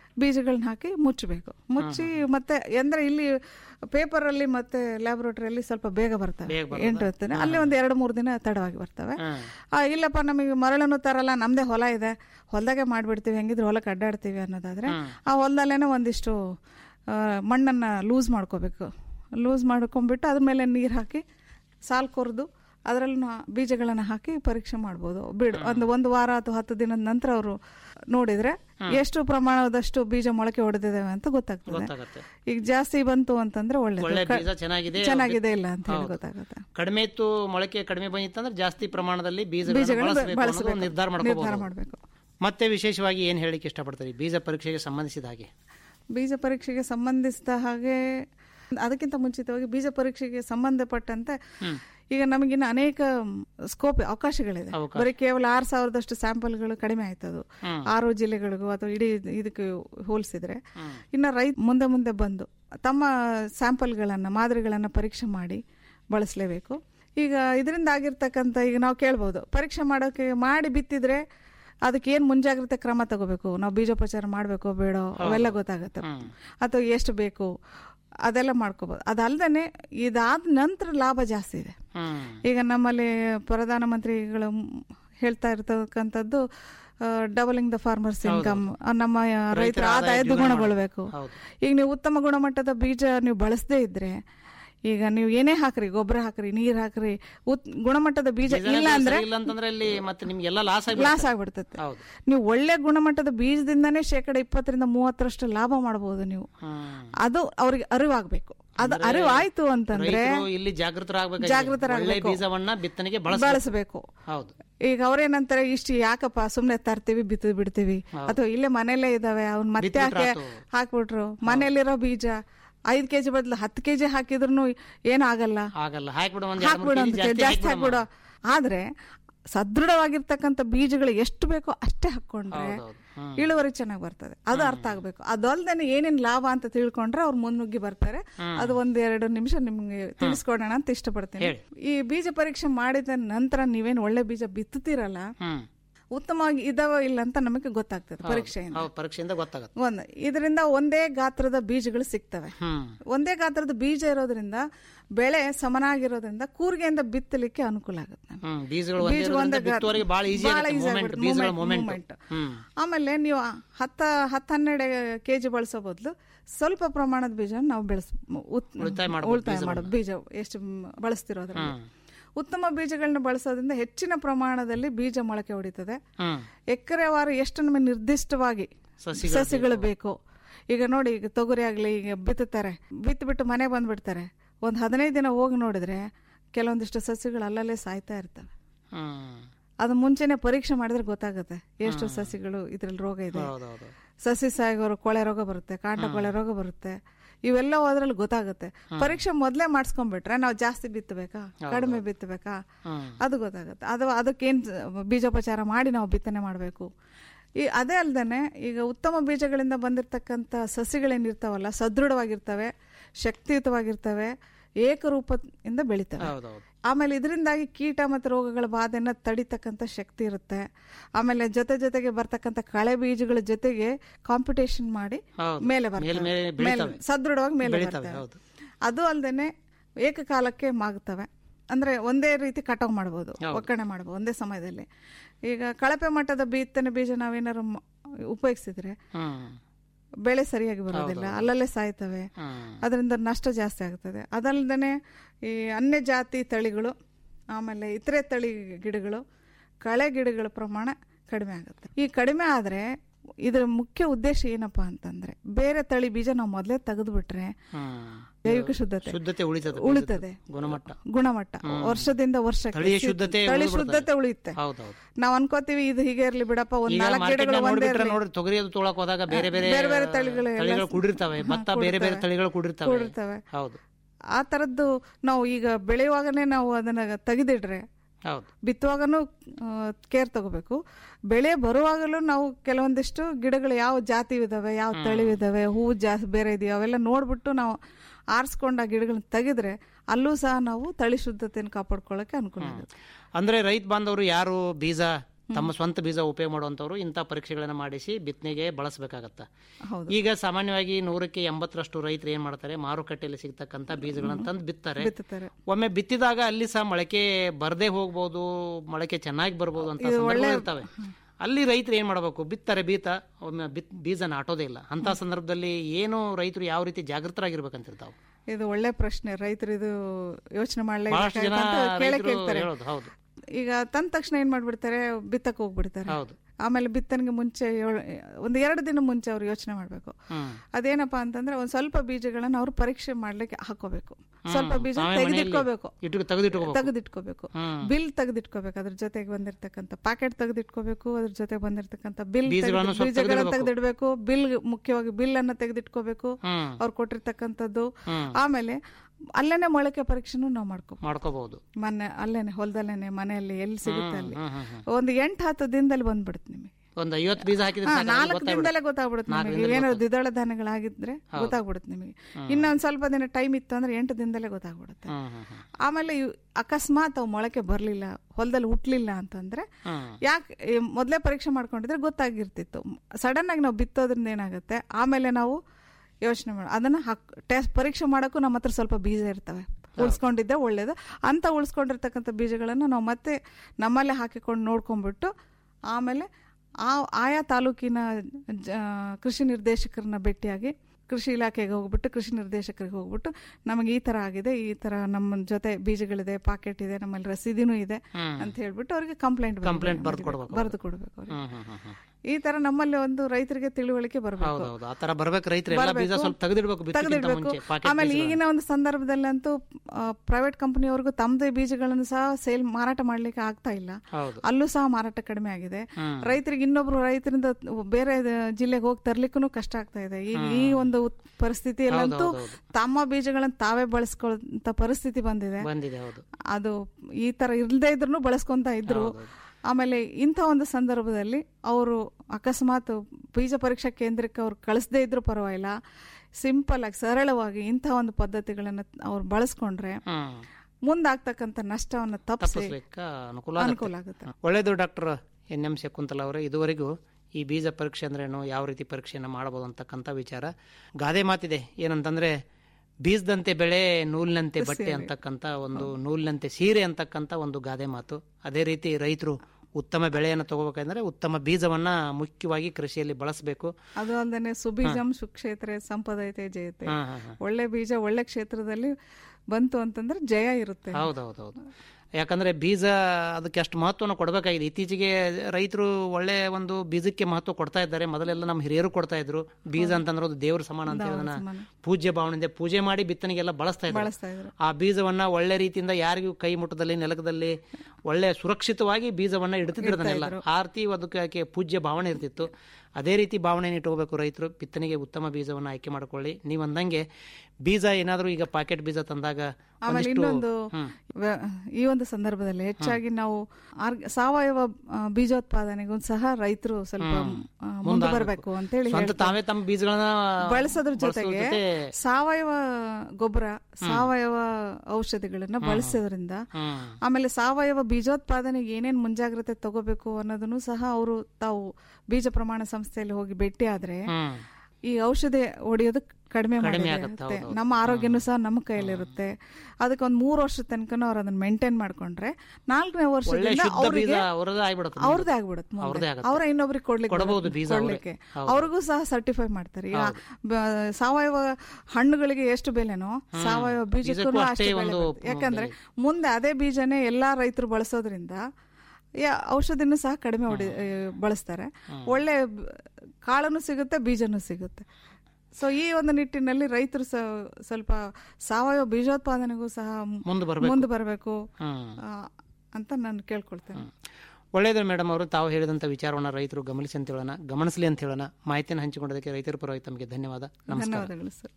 ಬೀಜಗಳನ್ನ ಹಾಕಿ ಮುಚ್ಚಬೇಕು ಮುಚ್ಚಿ ಮತ್ತೆ ಅಂದ್ರೆ ಇಲ್ಲಿ ಪೇಪರ್ ಅಲ್ಲಿ ಮತ್ತೆ ಲ್ಯಾಬೊರೇಟರಿಯಲ್ಲಿ ಸ್ವಲ್ಪ ಬೇಗ ಬರ್ತವೆ ಎಂಟು ಹೊತ್ತಿನ ಅಲ್ಲಿ ಒಂದು ಎರಡು ಮೂರು ದಿನ ತಡವಾಗಿ ಬರ್ತವೆ ಆ, ಇಲ್ಲಪ್ಪ ನಮಗೆ ಮರಳನ್ನು ತರಲ್ಲ ನಮ್ದೇ ಹೊಲ ಇದೆ ಹೊಲದಾಗೆ ಮಾಡ್ಬಿಡ್ತೀವಿ ಹೆಂಗಿದ್ರು ಹೊಲಕ್ಕೆ ಅಡ್ಡಾಡ್ತೀವಿ ಅನ್ನೋದಾದ್ರೆ ಆ ಹೊಲದಲ್ಲೇನೆ ಒಂದಿಷ್ಟು ಆ, ಮಣ್ಣನ್ನ ಲೂಸ್ ಮಾಡ್ಕೋಬೇಕು ಲೂಸ್ ಮಾಡ್ಕೊಂಡ್ಬಿಟ್ಟು ಅದ್ರ ಮೇಲೆ ನೀರು ಹಾಕಿ ಸಾಲ್ ಕೊರೆದು ಅದರಲ್ಲಿ ಬೀಜಗಳನ್ನು ಹಾಕಿ ಪರೀಕ್ಷೆ ಮಾಡ್ಬೋದು ಬಿಡು ಒಂದು ಒಂದು ವಾರ ಅಥವಾ ಹತ್ತು ದಿನದ ನಂತರ ಅವರು ನೋಡಿದ್ರೆ ಎಷ್ಟು ಪ್ರಮಾಣದಷ್ಟು ಬೀಜ ಮೊಳಕೆ ಹೊಡೆದಿದ್ದಾವೆ ಅಂತ ಗೊತ್ತಾಗ್ತದೆ ಗೊತ್ತಾಗತ್ತೆ ಈಗ ಜಾಸ್ತಿ ಬಂತು ಅಂತಂದ್ರೆ ಒಳ್ಳೆ ಒಳ್ಳೇದು ಬೀಜ ಚೆನ್ನಾಗಿದೆ ಚೆನ್ನಾಗಿದೆ ಇಲ್ಲ ಅಂತ ಹೇಳಿ ಗೊತ್ತಾಗುತ್ತೆ ಕಡಿಮೆ ಇತ್ತು ಮೊಳಕೆ ಕಡಿಮೆ ಬಂದಿತ್ತಂದ್ರೆ ಜಾಸ್ತಿ ಪ್ರಮಾಣದಲ್ಲಿ ಬೀಜ ಬೀಜಗಳು ಬಳಸಬೇಕು ಬಳಸಬೇಕು ಅನ್ನೋದು ನಿರ್ಧಾರ ನಿರ್ಧಾರ ಮಾಡ್ಕೋಬಹುದು ಮಾಡಬೇಕು ಮತ್ತೆ ವಿಶೇಷವಾಗಿ ಏನ್ ಹೇಳಿಕ್ಕೆ ಇಷ್ಟಪಡ್ತಾರೆ ಬೀಜ ಪರೀಕ್ಷೆಗೆ ಸಂಬಂಧಿಸಿದ ಹಾಗೆ ಬೀಜ ಪರೀಕ್ಷೆಗೆ ಸಂಬಂಧಿಸಿದ ಹಾಗೆ ಅದಕ್ಕಿಂತ ಮುಂಚಿತವಾಗಿ ಬೀಜ ಪರೀಕ್ಷೆಗೆ ಸಂಬಂಧಪಟ್ಟಂತೆ ಈಗ ನಮಗಿನ್ನ ಅನೇಕ ಸ್ಕೋಪ್ ಅವಕಾಶಗಳಿದೆ ಬರೀ ಕೇವಲ ಆರು ಸಾವಿರದಷ್ಟು ಸ್ಯಾಂಪಲ್ಗಳು ಕಡಿಮೆ ಆಯ್ತದು ಆರು ಜಿಲ್ಲೆಗಳಿಗೂ ಅಥವಾ ಇಡೀ ಇದಕ್ಕೆ ಹೋಲಿಸಿದ್ರೆ ಇನ್ನು ರೈತ ಮುಂದೆ ಮುಂದೆ ಬಂದು ತಮ್ಮ ಸ್ಯಾಂಪಲ್ಗಳನ್ನು ಮಾದರಿಗಳನ್ನು ಪರೀಕ್ಷೆ ಮಾಡಿ ಬಳಸಲೇಬೇಕು ಈಗ ಇದರಿಂದ ಆಗಿರ್ತಕ್ಕಂಥ ಈಗ ನಾವು ಕೇಳ್ಬೋದು ಪರೀಕ್ಷೆ ಮಾಡೋಕೆ ಮಾಡಿ ಬಿತ್ತಿದ್ರೆ ಅದಕ್ಕೆ ಏನು ಮುಂಜಾಗ್ರತೆ ಕ್ರಮ ತಗೋಬೇಕು ನಾವು ಬೀಜೋಪಚಾರ ಮಾಡಬೇಕೋ ಬೇಡೋ ಅವೆಲ್ಲ ಗೊತ್ತಾಗುತ್ತೆ ಅಥವಾ ಎಷ್ಟು ಬೇಕು ಅದೆಲ್ಲ ಮಾಡ್ಕೋಬೋದು ಅದಲ್ದೇ ಇದಾದ ನಂತರ ಲಾಭ ಜಾಸ್ತಿ ಇದೆ ಹ್ಮ್ ಈಗ ನಮ್ಮಲ್ಲಿ ಪ್ರಧಾನಮಂತ್ರಿಗಳು ಮ್- ಹೇಳ್ತಾ ಇರ್ತಕ್ಕಂಥದ್ದು ಡಬಲಿಂಗ್ ದ ಫಾರ್ಮರ್ಸ್ ಇನ್ಕಮ್ ನಮ್ಮ ರೈತರ ಆದಾಯ ದ್ವಿಗುಣಗೊಳ್ಬೇಕು ಹೌದು. ಈಗ ನೀವು ಉತ್ತಮ ಗುಣಮಟ್ಟದ ಬೀಜ ನೀವು ಬಳಸದೇ ಇದ್ರೆ ಈಗ ನೀವು ಏನೇ ಹಾಕ್ರಿ ಗೊಬ್ಬರ ಹಾಕ್ರಿ ನೀರ್ ಹಾಕ್ರಿ ಉತ್ ಗುಣಮಟ್ಟದ ಬೀಜ ಇಲ್ಲ ಅಂದ್ರೆ ಇಲ್ಲ ಅಂತಂದ್ರೆ ಅಲ್ಲಿ ಮತ್ತೆ ನಿಮ್ಗೆಲ್ಲ ಲಾಸ್ ಆಗಿ ಲಾಸ್ ಆಗ್ಬಿಡ್ತದೆ ಹೌದು ನೀವು ಒಳ್ಳೆ ಗುಣಮಟ್ಟದ ಬೀಜದಿಂದಾನೇ ಶೇಕಡ ಇಪ್ಪತ್ತರಿಂದ ಮೂವತ್ತರಷ್ಟು ಲಾಭ ಮಾಡಬಹುದು ನೀವು ಹ್ಮ್ ಅದು ಅವ್ರಿಗೆ ಅರಿವಾಗಬೇಕು ಅದು ಅರಿವಾಯ್ತು ಅಂತಂದ್ರೆ ರೈತರು ಇಲ್ಲಿ ಜಾಗೃತರಾಗಬೇಕು ಒಳ್ಳೆ ಬೀಜವನ್ನ ಬಿತ್ತನೆಗೆ ಬಳಸ ಬಳಸಬೇಕು ಹೌದು ಈಗ ಅವ್ರೇನಂತಾರೆ ಇಷ್ಟು ಯಾಕಪ್ಪ ಸುಮ್ನೆ ತರ್ತೀವಿ ಬಿತ್ತು ಬಿಡ್ತೀವಿ ಅಥವಾ ಇಲ್ಲೇ ಮನೆಯಲ್ಲೇ ಇದಾವೆ ಅವ್ನ್ ಮತ್ತೆ ಹಾಕಿ ಹಾಕ್ಬಿಟ್ರು ಮನೆಯಲ್ಲಿರೋ ಬೀಜ ಐದ್ ಕೆಜಿ ಬದಲು ಹತ್ತು ಕೆಜಿ ಹಾಕಿದ್ರು ಏನಾಗಲ್ಲ ಆಗಲ್ಲ ಹಾಕ್ಬಿಡು ಒಂದ್ ಎರಡ್ ಮೂರ್ ಹಾಕ್ಬಿಡು ಕೆಜಿ ಅಂತ ಜಾಸ್ತಿ ಜಾಸ್ತಿ ಹಾಕ್ಬಿಡು ಹಾಕ್ಬಿಡು ಆದ್ರೆ ಸದೃಢವಾಗಿರ್ತಕ್ಕಂಥ ಬೀಜಗಳು ಎಷ್ಟು ಬೇಕೋ ಅಷ್ಟೇ ಹಾಕೊಂಡ್ರೆ ಹೌದು. ಹ್ಮ್. ಇಳುವರಿ ಚೆನ್ನಾಗಿ ಬರ್ತದೆ ಅದು ಅರ್ಥ ಆಗ್ಬೇಕು ಅದಲ್ದೇನೆ ಏನೇನ್ ಲಾಭ ಅಂತ ತಿಳ್ಕೊಂಡ್ರೆ ಅವ್ರು ಮುನ್ನುಗ್ಗಿ ಬರ್ತಾರೆ ಅದು ಒಂದ್ ಎರಡು ನಿಮಿಷ ನಿಮ್ಗೆ ತಿಳಿಸ್ಕೊಡೋಣ ಅಂತ ಇಷ್ಟಪಡ್ತೀನಿ ಈ ಬೀಜ ಪರೀಕ್ಷೆ ಮಾಡಿದ ನಂತರ ನೀವೇನ್ ಒಳ್ಳೆ ಬೀಜ ಬಿತ್ತುತ್ತೀರಲ್ಲ ಹ್ಮ್ ಉತ್ತಮವಾಗಿ ಇದಾವ ಇಲ್ಲ ಅಂತ ನಮಗೆ ಗೊತ್ತಾಗ್ತದೆ ಪರೀಕ್ಷೆಯಿಂದ ಹೌದು ಪರೀಕ್ಷೆಯಿಂದ ಗೊತ್ತಾಗತ್ತೆ ಒಂದು ಇದರಿಂದ ಒಂದೇ ಗಾತ್ರದ ಬೀಜಗಳು ಸಿಗ್ತವೆ ಹ್ಮ್ ಒಂದೇ ಗಾತ್ರದ ಬೀಜ ಇರೋದ್ರಿಂದ ಬೆಳೆ ಸಮನಾಗಿರೋದ್ರಿಂದ ಕೂರ್ಗೆಯಿಂದ ಬಿತ್ತಲಿಕ್ಕೆ ಅನುಕೂಲ ಆಗುತ್ತೆ ನಮ್ಗೆ. ಹ್ಮ್ ಬೀಜಗಳು ಬೀಜ ಒಂದೇ ಒಂದೇ ಗಾತ್ರ- ಬಿತ್ತುವರೆಗೆ ಬಹಳ ಈಸಿ ಬಹಳ ಆಗುತ್ತೆ easy ಮೂಮೆಂಟ್ ಆಗ್ಬಿಡುತ್ತೆ. ಬೀಜಗಳ movement, ಮೂಮೆಂಟ್ movement. ಹ್ಮ್ ಆಮೇಲೆ ನೀವು ಹತ್ತ ಹತ್ತು ಹನ್ನೆರಡು ಕೆಜಿ ಬಳಸೋ ಬದಲು ಸ್ವಲ್ಪ ಪ್ರಮಾಣದ ಬೀಜ ನಾವು ಬೆಳೆಸ್ ಉತ್- ಉಳಿತಾಯ ಮಾಡ್ಬೋದು ಉಳಿತಾಯ ಮಾಡೋದು ಬೀಜ ಎಷ್ಟು ಮ್- ಬಳಸ್ತಿರೋದ್ರಲ್ಲಿ ಉತ್ತಮ ಬೀಜಗಳನ್ನ ಬಳಸೋದ್ರಿಂದ ಹೆಚ್ಚಿನ ಪ್ರಮಾಣದಲ್ಲಿ ಬೀಜ ಮೊಳಕೆ ಹೊಡಿತದೆ ಹ್ಮ್ ಎಕರೆವಾರು ಎಷ್ಟು ನಮಗೆ ನಿರ್ದಿಷ್ಟವಾಗಿ ಸಸಿಗಳು ಸಸಿಗಳು ಬೇಕು ಈಗ ನೋಡಿ ಈಗ ತೊಗರಿ ಆಗ್ಲಿ ಈಗ ಬಿತ್ತುತ್ತಾರೆ ಬಿತ್ತುಬಿಟ್ಟು ಮನೆ ಬಂದ್ಬಿಡ್ತಾರೆ ಒಂದ್ ಹದಿನೈದು ದಿನ ಹೋಗಿ ನೋಡಿದ್ರೆ ಕೆಲವೊಂದಿಷ್ಟು ಸಸಿಗಳು ಅಲ್ಲಲ್ಲೇ ಸಾಯ್ತಾ ಇರ್ತವೆ ಹ್ಮ್ ಅದು ಮುಂಚೆನೆ ಪರೀಕ್ಷೆ ಮಾಡಿದ್ರೆ ಗೊತ್ತಾಗುತ್ತೆ ಎಷ್ಟು ಸಸಿಗಳು ಇದ್ರಲ್ಲಿ ರೋಗ ಇದೆ ಹೌದೌದು ಸಸಿ ಸಾಯೋರು ಕೊಳೆ ರೋಗ ಬರುತ್ತೆ ಕಾಂಡ ಕೊಳೆ ರೋಗ ಬರುತ್ತೆ ಇವೆಲ್ಲ ಹೋದ್ರಲ್ಲಿ ಗೊತ್ತಾಗುತ್ತೆ ಪರೀಕ್ಷೆ ಮೊದಲೇ ಮಾಡಿಸ್ಕೊಂಡ್ಬಿಟ್ರೆ ನಾವು ಜಾಸ್ತಿ ಬಿತ್ತಬೇಕಾ ಕಡಿಮೆ ಬಿತ್ತಬೇಕಾ ಹ್ಮ್ ಅದು ಗೊತ್ತಾಗುತ್ತೆ ಅದು ಅದಕ್ಕೇನು ಬೀಜೋಪಚಾರ ಮಾಡಿ ನಾವು ಬಿತ್ತನೆ ಮಾಡಬೇಕು ಈ ಅದೇ ಅಲ್ದೇನೆ ಈಗ ಉತ್ತಮ ಬೀಜಗಳಿಂದ ಬಂದಿರತಕ್ಕಂಥ ಸಸಿಗಳೇನಿರ್ತಾವಲ್ಲ ಸದೃಢವಾಗಿರ್ತವೆ ಶಕ್ತಿಯುತವಾಗಿರ್ತವೆ ಏಕರೂಪದಿಂದ ಬೆಳಿತವೆ ಹೌದೌದು ಆಮೇಲೆ ಇದರಿಂದಾಗಿ ಕೀಟ ಮತ್ತು ರೋಗಗಳ ಬಾಧೆನ ತಡಿತಕ್ಕಂಥ ಶಕ್ತಿ ಇರುತ್ತೆ ಆಮೇಲೆ ಜೊತೆ ಜೊತೆಗೆ ಬರ್ತಕ್ಕಂಥ ಕಳೆ ಬೀಜಗಳ ಜೊತೆಗೆ ಕಾಂಪಿಟೇಷನ್ ಮಾಡಿ ಹೌದು. ಮೇಲೆ ಮೇಲೆ ಬರ್ತವೆ ಮೇಲೆ ಮೇಲೆ ಬೆಳಿತವೆ. ಸದೃಢವಾಗಿ ಮೇಲೆ ಬೆಳಿತವೆ, ಬರ್ತವೆ ಹೌದು. ಅದು ಅಲ್ದೇನೆ ಏಕಕಾಲಕ್ಕೆ ಮಾಗುತ್ತವೆ ಅಂದ್ರೆ ಒಂದೇ ರೀತಿ ಕಟಾವ್ ಮಾಡಬಹುದು ಒಕ್ಕಣೆ ಮಾಡಬಹುದು ಒಂದೇ ಸಮಯದಲ್ಲಿ ಈಗ ಕಳಪೆ ಮಟ್ಟದ ಬಿತ್ತನೆ ಬೀಜ ನಾವೇನಾದ್ರು ಮ- ಉಪಯೋಗಿಸಿದ್ರೆ ಹ್ಮ್ ಬೆಳೆ ಸರಿಯಾಗಿ ಬರೋದಿಲ್ಲ ಅಲ್ಲಲ್ಲೇ ಸಾಯ್ತವೆ ಹ್ಮ್ ಅದರಿಂದ ನಷ್ಟ ಜಾಸ್ತಿ ಆಗ್ತದೆ ಅದಲ್ಲದೆ ಈ ಅನ್ಯ ಜಾತಿ ತಳಿಗಳು ಆಮೇಲೆ ಇತರೆ ತಳಿ ಗಿಡಗಳು ಕಳೆ ಗಿಡಗಳ ಪ್ರಮಾಣ ಕಡಿಮೆ ಆಗುತ್ತೆ ಈ ಕಡಿಮೆ ಆದರೆ ಇದರ ಮುಖ್ಯ ಉದ್ದೇಶ ಏನಪ್ಪಾ ಅಂತಂದ್ರೆ ಬೇರೆ ತಳಿ ಬೀಜ ನಾವು ಮೊದಲೇ ತೆಗೆದುಬಿಟ್ರೆ ಹ್ಮ್ ಜೈವಿಕ ಶುದ್ಧತೆ ಶುದ್ಧತೆ ಉಳಿತದೆ ಉಳಿತದೆ ಗುಣಮಟ್ಟ ಗುಣಮಟ್ಟ ವರ್ಷದಿಂದ ವರ್ಷಕ್ಕೆ ತಳಿಯ ಶುದ್ಧತೆ ತಳಿ ಉಳ್ದ್ಬಿಡ್ತದೆ. ಶುದ್ಧತೆ ಉಳಿಯುತ್ತೆ ಹೌದೌದು ನಾವ್ ಅನ್ಕೋತೀವಿ ಇದು ಹೀಗೆ ಇರ್ಲಿ ಬಿಡಪ್ಪ ಒಂದ್ ಈಗ ನಾಲ್ಕು ಮಾರ್ಕೆಟ್ ಗಿಡಗಳು ಒಂದೇ ನೋಡ್ಬಿಟ್ರೆ ಇರ್ಲಿ. ನೋಡ್ರಿ ತೊಗರಿ ಅದು ತೊಳಕ್ ಹೋದಾಗ ಬೇರೆ ಬೇರೆ ಬೇರೆ ಬೇರೆ ತಳಿಗಳು ಎಲ್ಲ ತಳಿಗಳು ಕೂಡಿರ್ತವೆ ಭತ್ತ ಬೇರೆ ಬೇರೆ ತಳಿಗಳು ಕೂಡಿರ್ತವೆ ಕೂಡಿರ್ತವೆ. ಹೌದು ಆ ತರದ್ದು ನಾವು ಈಗ ಬೆಳೆಯುವಾಗನೇ ನಾವು ಅದನ್ನ ತೆಗೆದಿಡ್ರೆ ಹೌದು ಬಿತ್ತುವಾಗನೂ ಕೇರ್ ತಗೋಬೇಕು ಬೆಳೆ ಬರುವಾಗಲೂ ನಾವು ಕೆಲವೊಂದಿಷ್ಟು ಗಿಡಗಳು ಯಾವ ಜಾತಿ ಇದಾವೆ ಯಾವ ತಳಿ ಇದಾವೆ ಹೂವು ಜಾಸ್ತಿ ಬೇರೆ ಇದೆಯೋ ಅವೆಲ್ಲ ನೋಡ್ಬಿಟ್ಟು ನಾವು ಆರಿಸ್ಕೊಂಡು ಆ ಗಿಡಗಳನ್ನ ತೆಗೆದ್ರೆ ಅಲ್ಲೂ ಸಹ ನಾವು ತಳಿ ಶುದ್ಧತೆಯನ್ನು ಕಾಪಾಡ್ಕೊಳ್ಳೋಕೆ ಅನುಕೂಲ ಆಗುತ್ತೆ ಅಂದ್ರೆ ರೈತ ಬಾಂಧವರು ಯಾರು ಬೀಜ ತಮ್ಮ ಸ್ವಂತ ಬೀಜ ಉಪಯೋಗ ಮಾಡುವಂಥವ್ರು ಇಂಥ ಪರೀಕ್ಷೆಗಳನ್ನ ಮಾಡಿಸಿ ಬಿತ್ತನೆಗೆ ಬಳಸಬೇಕಾಗತ್ತೆ ಹೌದು ಈಗ ಸಾಮಾನ್ಯವಾಗಿ ನೂರಕ್ಕೆ ಎಂಬತ್ತರಷ್ಟು ರೈತರು ಏನ್ ಮಾಡ್ತಾರೆ ಮಾರುಕಟ್ಟೆಯಲ್ಲಿ ಸಿಗ್ತಕ್ಕಂಥ ಬೀಜಗಳನ್ನ ತಂದು ಬಿತ್ತಾರೆ ಬಿತ್ತುತ್ತಾರೆ ಒಮ್ಮೆ ಬಿತ್ತಿದಾಗ ಅಲ್ಲಿ ಸಹ ಮೊಳಕೆ ಬರದೇ ಹೋಗ್ಬೋದು ಮೊಳಕೆ ಚೆನ್ನಾಗಿ ಬರ್ಬೋದು ಅಂತ ಸಂದರ್ಭಗಳು ಇರ್ತವೆ ಅಲ್ಲಿ ರೈತರು ಏನ್ ಮಾಡಬೇಕು ಬಿತ್ತಾರೆ ಬೀತ ಒಮ್ಮೆ ಬಿತ್ ಬೀಜ ನಾಟೋದೇ ಇಲ್ಲ ಅಂತ ಸಂದರ್ಭದಲ್ಲಿ ಏನು ರೈತರು ಯಾವ ರೀತಿ ಜಾಗೃತರಾಗಿರ್ಬೇಕಂತಿರ್ತಾವೆ ಇದು ಒಳ್ಳೆ ಪ್ರಶ್ನೆ ರೈತರು ಇದು ಯೋಚನೆ ಬಹಳಷ್ಟು ಜನ ಮಾಡ್ಲೇಬೇಕಂತ ಕೇಳೇ ರೈತರು ಕೇಳ್ತಾರೆ ಹೇಳೋದು ಹೌದು ಈಗ ತಂದ ತಕ್ಷಣ ಏನ್ ಮಾಡ್ಬಿಡ್ತಾರೆ ಬಿತ್ತಕ್ ಹೋಗ್ಬಿಡ್ತಾರೆ ಹೌದು ಆಮೇಲೆ ಬಿತ್ತನೆಗೆ ಮುಂಚೆ ಏಳ್- ಒಂದು ಎರಡು ದಿನ ಮುಂಚೆ ಅವ್ರು ಯೋಚನೆ ಮಾಡಬೇಕು ಹ್ಮ್ ಅದೇನಪ್ಪಾ ಅಂತಂದ್ರೆ ಒಂದ್ ಸ್ವಲ್ಪ ಬೀಜಗಳನ್ನ ಅವ್ರು ಪರೀಕ್ಷೆ ಮಾಡ್ಲಿಕ್ಕೆ ಹಾಕೋಬೇಕು ಸ್ವಲ್ಪ ಬೀಜ ತಾವೇ ಮನೆಯಲ್ಲಿ ತೆಗೆದಿಟ್ಕೋಬೇಕು ಇಟ್ಟು ತೆಗೆದಿಟ್ಕೋಬೇಕು ತೆಗೆದಿಟ್ಕೋಬೇಕು ಹ್ಮ್. ಬಿಲ್ ತೆಗೆದಿಟ್ಕೋಬೇಕು ಅದ್ರ ಜೊತೆಗೆ ಬಂದಿರತಕ್ಕಂತ ಪ್ಯಾಕೆಟ್ ತೆಗೆದಿಟ್ಕೋಬೇಕು ಅದ್ರ ಜೊತೆ ಬಂದಿರತಕ್ಕಂತ ಬಿಲ್ ಬೀಜಗಳನ್ನು ಸ್ವಲ್ಪ ಬೀಜಗಳನ್ನ ತೆಗೆದಿಡ್ಬೇಕು ಬಿಲ್ ಮುಖ್ಯವಾಗಿ ಬಿಲ್ ಅನ್ನ ತೆಗೆದಿಟ್ಕೋಬೇಕು ಹ್ಮ್ ಅವ್ರು ಕೊಟ್ಟಿರ್ತಕ್ಕಂಥದ್ದು ಹ್ಮ್ ಆಮೇಲೆ ಅಲ್ಲೇನೆ ಮೊಳಕೆ ಪರೀಕ್ಷೆನೂ ನಾವು ಮಾಡ್ಕೋ ಮಾಡ್ಕೋಬಹುದು ಮನೆ ಅಲ್ಲೇನೆ ಹೊಲದಲ್ಲೇನೆ ಮನೆಯಲ್ಲಿ ಎಲ್ಲಿ ಸಿಗುತ್ತೆ ಅಲ್ಲಿ ಹ್ಮ್ ಹ್ಮ್ ಹ್ಮ್ ಒಂದು ಎಂಟು ಹತ್ತು ದಿನದಲ್ಲಿ ಬಂದ್ಬಿಡುತ್ತೆ ನಿಮಗೆ ಒಂದ್ ಐವತ್ತು ಬೀಜ ಹಾಕಿದ್ರೆ ಹಾ, ಸಾಕು, ನಾಲ್ಕು ಗೊತ್ತಾಗ್ಬಿಡುತ್ತೆ. ದಿನದಲ್ಲೇ ಗೊತ್ತಾಗ್ಬಿಡುತ್ತೆ ನಾಲ್ಕು ನಿಮಗೆ ಏನಾದ್ರು ದ್ವಿದಳ ಧಾನ್ಯಗಳಾಗಿದ್ರೆ ಗೊತ್ತಾಗ್ಬಿಡುತ್ತೆ ನಿಮಗೆ ಇನ್ನೊಂದ್ ಸ್ವಲ್ಪ ದಿನ ಟೈಮ್ ಇತ್ತು ಅಂದ್ರೆ ಎಂಟು ದಿನದಲ್ಲೇ ಗೊತ್ತಾಗ್ಬಿಡುತ್ತೆ ಹ್ಮ್ ಹ್ಮ್ ಹ್ಮ್ ಆಮೇಲೆ ಇವ್- ಅಕಸ್ಮಾತ್ ಅವು ಮೊಳಕೆ ಬರ್ಲಿಲ್ಲ ಹೊಲದಲ್ಲಿ ಹುಟ್ಲಿಲ್ಲ ಅಂತಂದ್ರೆ ಹ್ಮ್ ಯಾಕೆ ಮೊದಲೇ ಪರೀಕ್ಷೆ ಮಾಡ್ಕೊಂಡಿದ್ರೆ ಗೊತ್ತಾಗಿರ್ತಿತ್ತು ಸಡನ್ ಆಗಿ ನಾವು ಬಿತ್ತೋದ್ರಿಂದ ಏನಾಗುತ್ತೆ ಆಮೇಲೆ ನಾವು ಯೋಚನೆ ಮಾಡ ಅದನ್ನ ಹಾಕ್ ಟೆಸ್ಟ್ ಪರೀಕ್ಷೆ ಮಾಡೋಕ್ಕೂ ನಮ್ಮ ಹತ್ರ ಸ್ವಲ್ಪ ಬೀಜ ಇರ್ತವೆ ಉಳಿಸ್ಕೊಂಡಿದ್ದೆ ಒಳ್ಳೇದು ಅಂತ ಉಳಿಸ್ಕೊಂಡಿರ್ತಕ್ಕಂಥ ಬೀಜಗಳನ್ನು ನಾವು ಮತ್ತೆ ನಮ್ಮಲ್ಲೇ ಹಾಕಿಕೊಂಡು ನೋಡ್ಕೊಂಡ್ಬಿಟ್ಟು ಆಮೇಲೆ ಆ ಆಯಾ ತಾಲೂಕಿನ ಜ- ಕೃಷಿ ನಿರ್ದೇಶಕರನ್ನ ಭೇಟಿಯಾಗಿ ಕೃಷಿ ಇಲಾಖೆಗೆ ಹೋಗ್ಬಿಟ್ಟು ಕೃಷಿ ನಿರ್ದೇಶಕರಿಗೆ ಹೋಗ್ಬಿಟ್ಟು ನಮಗೆ ಈ ತರ ಆಗಿದೆ ಈ ತರ ನಮ್ಮ ಜೊತೆ ಬೀಜಗಳಿದೆ ಪಾಕೆಟ್ ಇದೆ ನಮ್ಮಲ್ಲಿ ರಸೀದಿನೂ ಇದೆ ಹ್ಮ್. ಅಂತ ಹೇಳ್ಬಿಟ್ಟು ಅವ್ರಿಗೆ ಕಂಪ್ಲೇಂಟ್ Complaint ಬರ್ದ್ ಕೊಡ್ಬೇಕು ಬರೆದು ಕೊಡ್ಬೇಕು ಅವ್ರಿಗೆ ಹ್ಮ್ ಹ್ಮ್ ಹ್ಮ್ ಹ್ಮ್ ಈ ತರ ನಮ್ಮಲ್ಲಿ ಒಂದು ರೈತರಿಗೆ ತಿಳುವಳಿಕೆ ಬರಬೇಕು ಹೌದೌದು ಆ ತರ ಬರ್ಬೇಕು ರೈತರು ಎಲ್ಲ ಬೀಜ ಸ್ವಲ್ಪ ತೆಗೆದಿಡ್ಬೇಕು ಬಿತ್ತಕ್ಕಿಂತ ತೆಗೆದಿಡ್ಬೇಕು ಮುಂಚೆ ಪಾಕೆಟ್ ಆಮೇಲೆ ಈಗಿನ ಒಂದು ಸಂದರ್ಭದಲ್ಲಂತೂ ಪ್ರೈವೇಟ್ ಕಂಪನಿಯವ್ರಿಗೂ ತಮ್ಮದೇ ಬೀಜಗಳನ್ನು ಸಹ ಸೇಲ್ ಮಾರಾಟ ಮಾಡ್ಲಿಕ್ಕೆ ಆಗ್ತಾ ಇಲ್ಲ ಹೌದು ಅಲ್ಲೂ ಸಹ ಮಾರಾಟ ಕಡಿಮೆ ಆಗಿದೆ ಹ್ಮ್. ರೈತರಿಗೆ ಇನ್ನೊಬ್ರು ರೈತರಿಂದ ಬೇರೆ ಜಿಲ್ಲೆಗೆ ಹೋಗಿ ತರ್ಲಿಕ್ಕೂ ಕಷ್ಟ ಆಗ್ತಾ ಇದೆ ಈಗ ಈ ಒಂದು ಉತ್- ಪರಿಸ್ಥಿತಿಯಲ್ಲಂತೂ ತಮ್ಮ ಬೀಜಗಳನ್ನು ತಾವೇ ಬಳಸ್ಕೊಳ್ಳೋ ಪರಿಸ್ಥಿತಿ ಬಂದಿದೆ ಬಂದಿದೆ ಹೌದು ಅದು ಈ ತರ ಇಲ್ಲದೆ ಇದ್ರು ಬಳಸ್ಕೊಂತ ಇದ್ರು ಆಮೇಲೆ ಇಂಥ ಒಂದು ಸಂದರ್ಭದಲ್ಲಿ ಅವರು ಅಕಸ್ಮಾತ್ ಬೀಜ ಪರೀಕ್ಷಾ ಕೇಂದ್ರಕ್ಕೆ ಅವ್ರು ಕಳಿಸದೇ ಇದ್ರು ಪರವಾಗಿಲ್ಲ ಸಿಂಪಲ್ ಆಗಿ ಸರಳವಾಗಿ ಇಂಥ ಒಂದು ಪದ್ಧತಿಗಳನ್ನ ಅವ್ರು ಬಳಸ್ಕೊಂಡ್ರೆ ಹ್ಮ್ ಮುಂದಾಗ್ತಕ್ಕಂಥ ನಷ್ಟವನ್ನ ತಪ್ಪಿಸಿ ತಪ್ಪಿಸ್ಲಿಕ್ಕೆ ಅನುಕೂಲ ಆಗುತ್ತೆ. ಅನುಕೂಲ ಆಗುತ್ತೆ ಒಳ್ಳೇದು ಡಾಕ್ಟರ್ ಎನ್ ಎಂ ಶಕುಂತಲ ಅವರೇ ಇದುವರೆಗೂ ಈ ಬೀಜ ಪರೀಕ್ಷೆ ಅಂದ್ರೇನು ಯಾವ ರೀತಿ ಪರೀಕ್ಷೆಯನ್ನು ಮಾಡಬಹುದು ಅಂತಕ್ಕಂಥ ವಿಚಾರ ಗಾದೆ ಮಾತಿದೆ ಏನಂತಂದ್ರೆ ಬೀಜದಂತೆ ಬೆಳೆ ನೂಲಿನಂತೆ ಬಟ್ಟೆ ಅಂತಕ್ಕಂಥ ಒಂದು ನೂಲಿನಂತೆ ಸೀರೆ ಅಂತಕ್ಕಂಥ ಒಂದು ಗಾದೆ ಮಾತು ಅದೇ ರೀತಿ ರೈತರು ಉತ್ತಮ ಬೆಳೆಯನ್ನು ತಗೋಬೇಕಂದ್ರೆ ಉತ್ತಮ ಬೀಜವನ್ನ ಮುಖ್ಯವಾಗಿ ಕೃಷಿಯಲ್ಲಿ ಬಳಸಬೇಕು ಅದು ಅಲ್ಲದೆ ಸುಬೀಜಂ ಸುಕ್ಷೇತ್ರ ಸಂಪದೈತೆ ಜಯತೆ ಹಾ ಹಾ ಹಾ ಒಳ್ಳೆ ಬೀಜ ಒಳ್ಳೆ ಕ್ಷೇತ್ರದಲ್ಲಿ ಬಂತು ಅಂತಂದ್ರೆ ಜಯ ಇರುತ್ತೆ ಹೌದೌದೌದು ಯಾಕಂದ್ರೆ ಬೀಜ ಅದಕ್ಕೆ ಅಷ್ಟು ಮಹತ್ವನ ಕೊಡಬೇಕಾಗಿದೆ ಇತ್ತೀಚೆಗೆ ರೈತರು ಒಳ್ಳೆ ಒಂದು ಬೀಜಕ್ಕೆ ಮಹತ್ವ ಕೊಡ್ತಾ ಇದ್ದಾರೆ ಮೊದಲೆಲ್ಲ ನಮ್ಮ ಹಿರಿಯರು ಕೊಡ್ತಾ ಇದ್ರು ಬೀಜ ಅಂತಂದ್ರೆ ಅದು ದೇವ್ರ ಸಮಾನ ಅಂತ ಹೇಳೋದನ್ನ ಸಮಾನ. ಪೂಜ್ಯ ಭಾವನೆಯಿಂದ ಪೂಜೆ ಮಾಡಿ ಬಿತ್ತನೆಗೆಲ್ಲ ಬಳಸ್ತಾ ಇದ್ದಾರೆ ಬಳಸ್ತಾ ಇದ್ರು ಆ ಬೀಜವನ್ನ ಒಳ್ಳೆ ರೀತಿಯಿಂದ ಯಾರಿಗೂ ಕೈ ಮುಟ್ಟದಲ್ಲಿ ನೆಲಕದಲ್ಲಿ ಒಳ್ಳೆ ಸುರಕ್ಷಿತವಾಗಿ ಬೀಜವನ್ನ ಇಡ್ತಿದ್ರದನ್ನೆಲ್ಲ ಆರ್ತಿ ಅದಕ್ಕೆ ಪೂಜ್ಯ ಭಾವನೆ ಇರ್ತಿತ್ತು ಅದೇ ರೀತಿ ಭಾವನೆ ಇಟ್ಕೋಬೇಕು ರೈತರು ಬಿತ್ತನೆಗೆ ಉತ್ತಮ ಬೀಜವನ್ನ ಆಯ್ಕೆ ಮಾಡ್ಕೊಳ್ಳಿ ನೀವು ಅಂದಂಗೆ ಬೀಜ ಏನಾದರೂ ಈಗ ಪಾಕೆಟ್ ಬೀಜ ತಂದಾಗ ಆಮೇಲೆ ಒಂದಿಷ್ಟು- ಇನ್ನೊಂದು ಹ್ಮ್. ವ್ಯ- ಈ ಒಂದು ಸಂದರ್ಭದಲ್ಲಿ ಹೆಚ್ಚಾಗಿ ನಾವು ಆರ್ಗ- ಸಾವಯವ ಆ, ಬೀಜೋತ್ಪಾದನೆಗೂ ಸಹ ರೈತರು ಸ್ವಲ್ಪ ಆ, ಮುಂದೆ ಬರಬೇಕು ಅಂತೇಳಿ ಸ್ವಂತ ಹೇಳ್ತಾರೆ. ತಾವೇ ತಮ್ಮ ಬೀಜಗಳನ್ನ ಬಳಸೋದ್ರ ಜೊತೆಗೆ ಜೊತೆ ಸಾವಯವ ಗೊಬ್ಬರ ಸಾವಯವ ಔಷಧಿಗಳನ್ನ ಬಳಸೋದ್ರಿಂದ ಹ್ಮ್ ಆಮೇಲೆ ಸಾವಯವ ಬೀಜೋತ್ಪಾದನೆಗೆ ಏನೇನ್ ಮುಂಜಾಗ್ರತೆ ತಗೋಬೇಕು ಅನ್ನೋದನ್ನು ಸಹ ಅವರು ತಾವು ಬೀಜ ಪ್ರಮಾಣ ಸಂಸ್ಥೆಯಲ್ಲಿ ಹೋಗಿ ಭೇಟಿ ಆದ್ರೆ ಹ್ಮ್ ಈ ಔಷಧಿ ಹೊಡೆಯೋದು ಕಡಿಮೆ ಕಡಿಮೆ ಮಾಡಿರುತ್ತೆ ಆಗುತ್ತೆ, ಹೌದು, ನಮ್ಮ ಆರೋಗ್ಯನೂ ಸಹ ನಮ್ಮ ಕೈಯಲ್ಲಿರುತ್ತೆ ಅದಕ್ಕೆ ಒಂದು ಮೂರು ವರ್ಷದ ತನಕ ಅವ್ರು ಅದನ್ನ ಮೇಂಟೈನ್ ಮಾಡ್ಕೊಂಡ್ರೆ ನಾಲ್ಕನೇ ಒಳ್ಳೆ ವರ್ಷದಿಂದ ಶುದ್ಧ ಬೀಜ ಅವ್ರಿಗೆ ಅವರದೇ ಆಗ್ಬಿಡುತ್ತೆ ಅವ್ರದೇ ಆಗ್ಬಿಡುತ್ತೆ ಮುಂದೆ. ಅವ್ರದೇ ಆಗುತ್ತೆ. ಅವರ ಇನ್ನೊಬ್ರಿಗೆ ಕೊಡ್ಲಿಕ್ಕೆ ಕೊಡಬಹುದು ಬರುತ್ತೆ, ಬೀಜ ಅವ್ರೇ. ಕೊಡ್ಲಿಕ್ಕೆ ಹೌದು. ಅವ್ರಿಗೂ ಸಹ ಸರ್ಟಿಫೈ ಮಾಡ್ತಾರೆ ಈಗ ಬ- ಸಾವಯವ ಹಣ್ಣುಗಳಿಗೆ ಎಷ್ಟು ಬೆಲೆನೋ ಸಾವಯವ ಬೀಜಕ್ಕೂ ಬೀಜಕ್ಕೂ ಅಷ್ಟೇ ಅಷ್ಟೇ ಬೆಲೆ ಒಂದು ಬರುತ್ತೆ. ಯಾಕಂದ್ರೆ ಮುಂದೆ ಅದೇ ಬೀಜನೇ ಎಲ್ಲಾ ರೈತರು ಬಳಸೋದ್ರಿಂದ ಯಾ- ಔಷಧಿನೂ ಸಹ ಕಡಿಮೆ ಹೊಡಿ ಆ, ಬಳಸ್ತಾರೆ ಒಳ್ಳೆ ಬ- ಕಾಳನ್ನು ಸಿಗುತ್ತೆ ಬೀಜನೂ ಸಿಗುತ್ತೆ ಸೊ ಈ ಒಂದು ನಿಟ್ಟಿನಲ್ಲಿ ರೈತರು ಸ- ಸ್ವಲ್ಪ ಸಾವಯವ ಬೀಜೋತ್ಪಾದನೆಗೂ ಸಹ ಮುಂದೆ ಬರ್ಬೇಕು. ಮುಂದೆ ಬರಬೇಕು ಹ್ಮ್ ಅಂತ ನಾನು ಕೇಳ್ಕೊಳ್ತೇನೆ ಒಳ್ಳೇದು ಮೇಡಮ್ ಅವರು ತಾವು ಹೇಳಿದಂಥ ವಿಚಾರವನ್ನ ರೈತರು ಗಮನಿಸಿ ಅಂತ ಹೇಳೋಣ ಗಮನಿಸಲಿ ಅಂತ ಹೇಳೋಣ ಮಾಹಿತಿಯನ್ನು ಹಂಚಿಕೊಂಡದಕ್ಕೆ ರೈತರ ಪರವಾಗಿ ತಮಗೆ ಧನ್ಯವಾದ ನಮಸ್ಕಾರ ಧನ್ಯವಾದಗಳು ಸರ್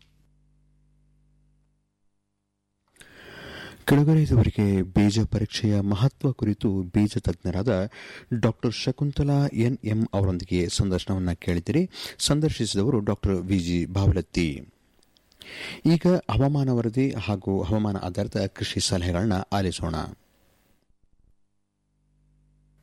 ಕೆಳಗಡೆ ಇದುವರೆಗೆ ಬೀಜ ಪರೀಕ್ಷೆಯ ಮಹತ್ವ ಕುರಿತು ಬೀಜ ತಜ್ಞರಾದ ಡಾಕ್ಟರ್ ಶಕುಂತಲಾ ಎನ್ ಎಂ ಅವರೊಂದಿಗೆ ಸಂದರ್ಶನವನ್ನು ಕೇಳಿದಿರಿ ಸಂದರ್ಶಿಸಿದವರು ಡಾಕ್ಟರ್ ವಿಜಿ ಬಾವಲತ್ತಿ ಈಗ ಹವಾಮಾನ ವರದಿ ಹಾಗೂ ಹವಾಮಾನ ಆಧಾರಿತ ಕೃಷಿ ಸಲಹೆಗಳನ್ನ ಆಲಿಸೋಣ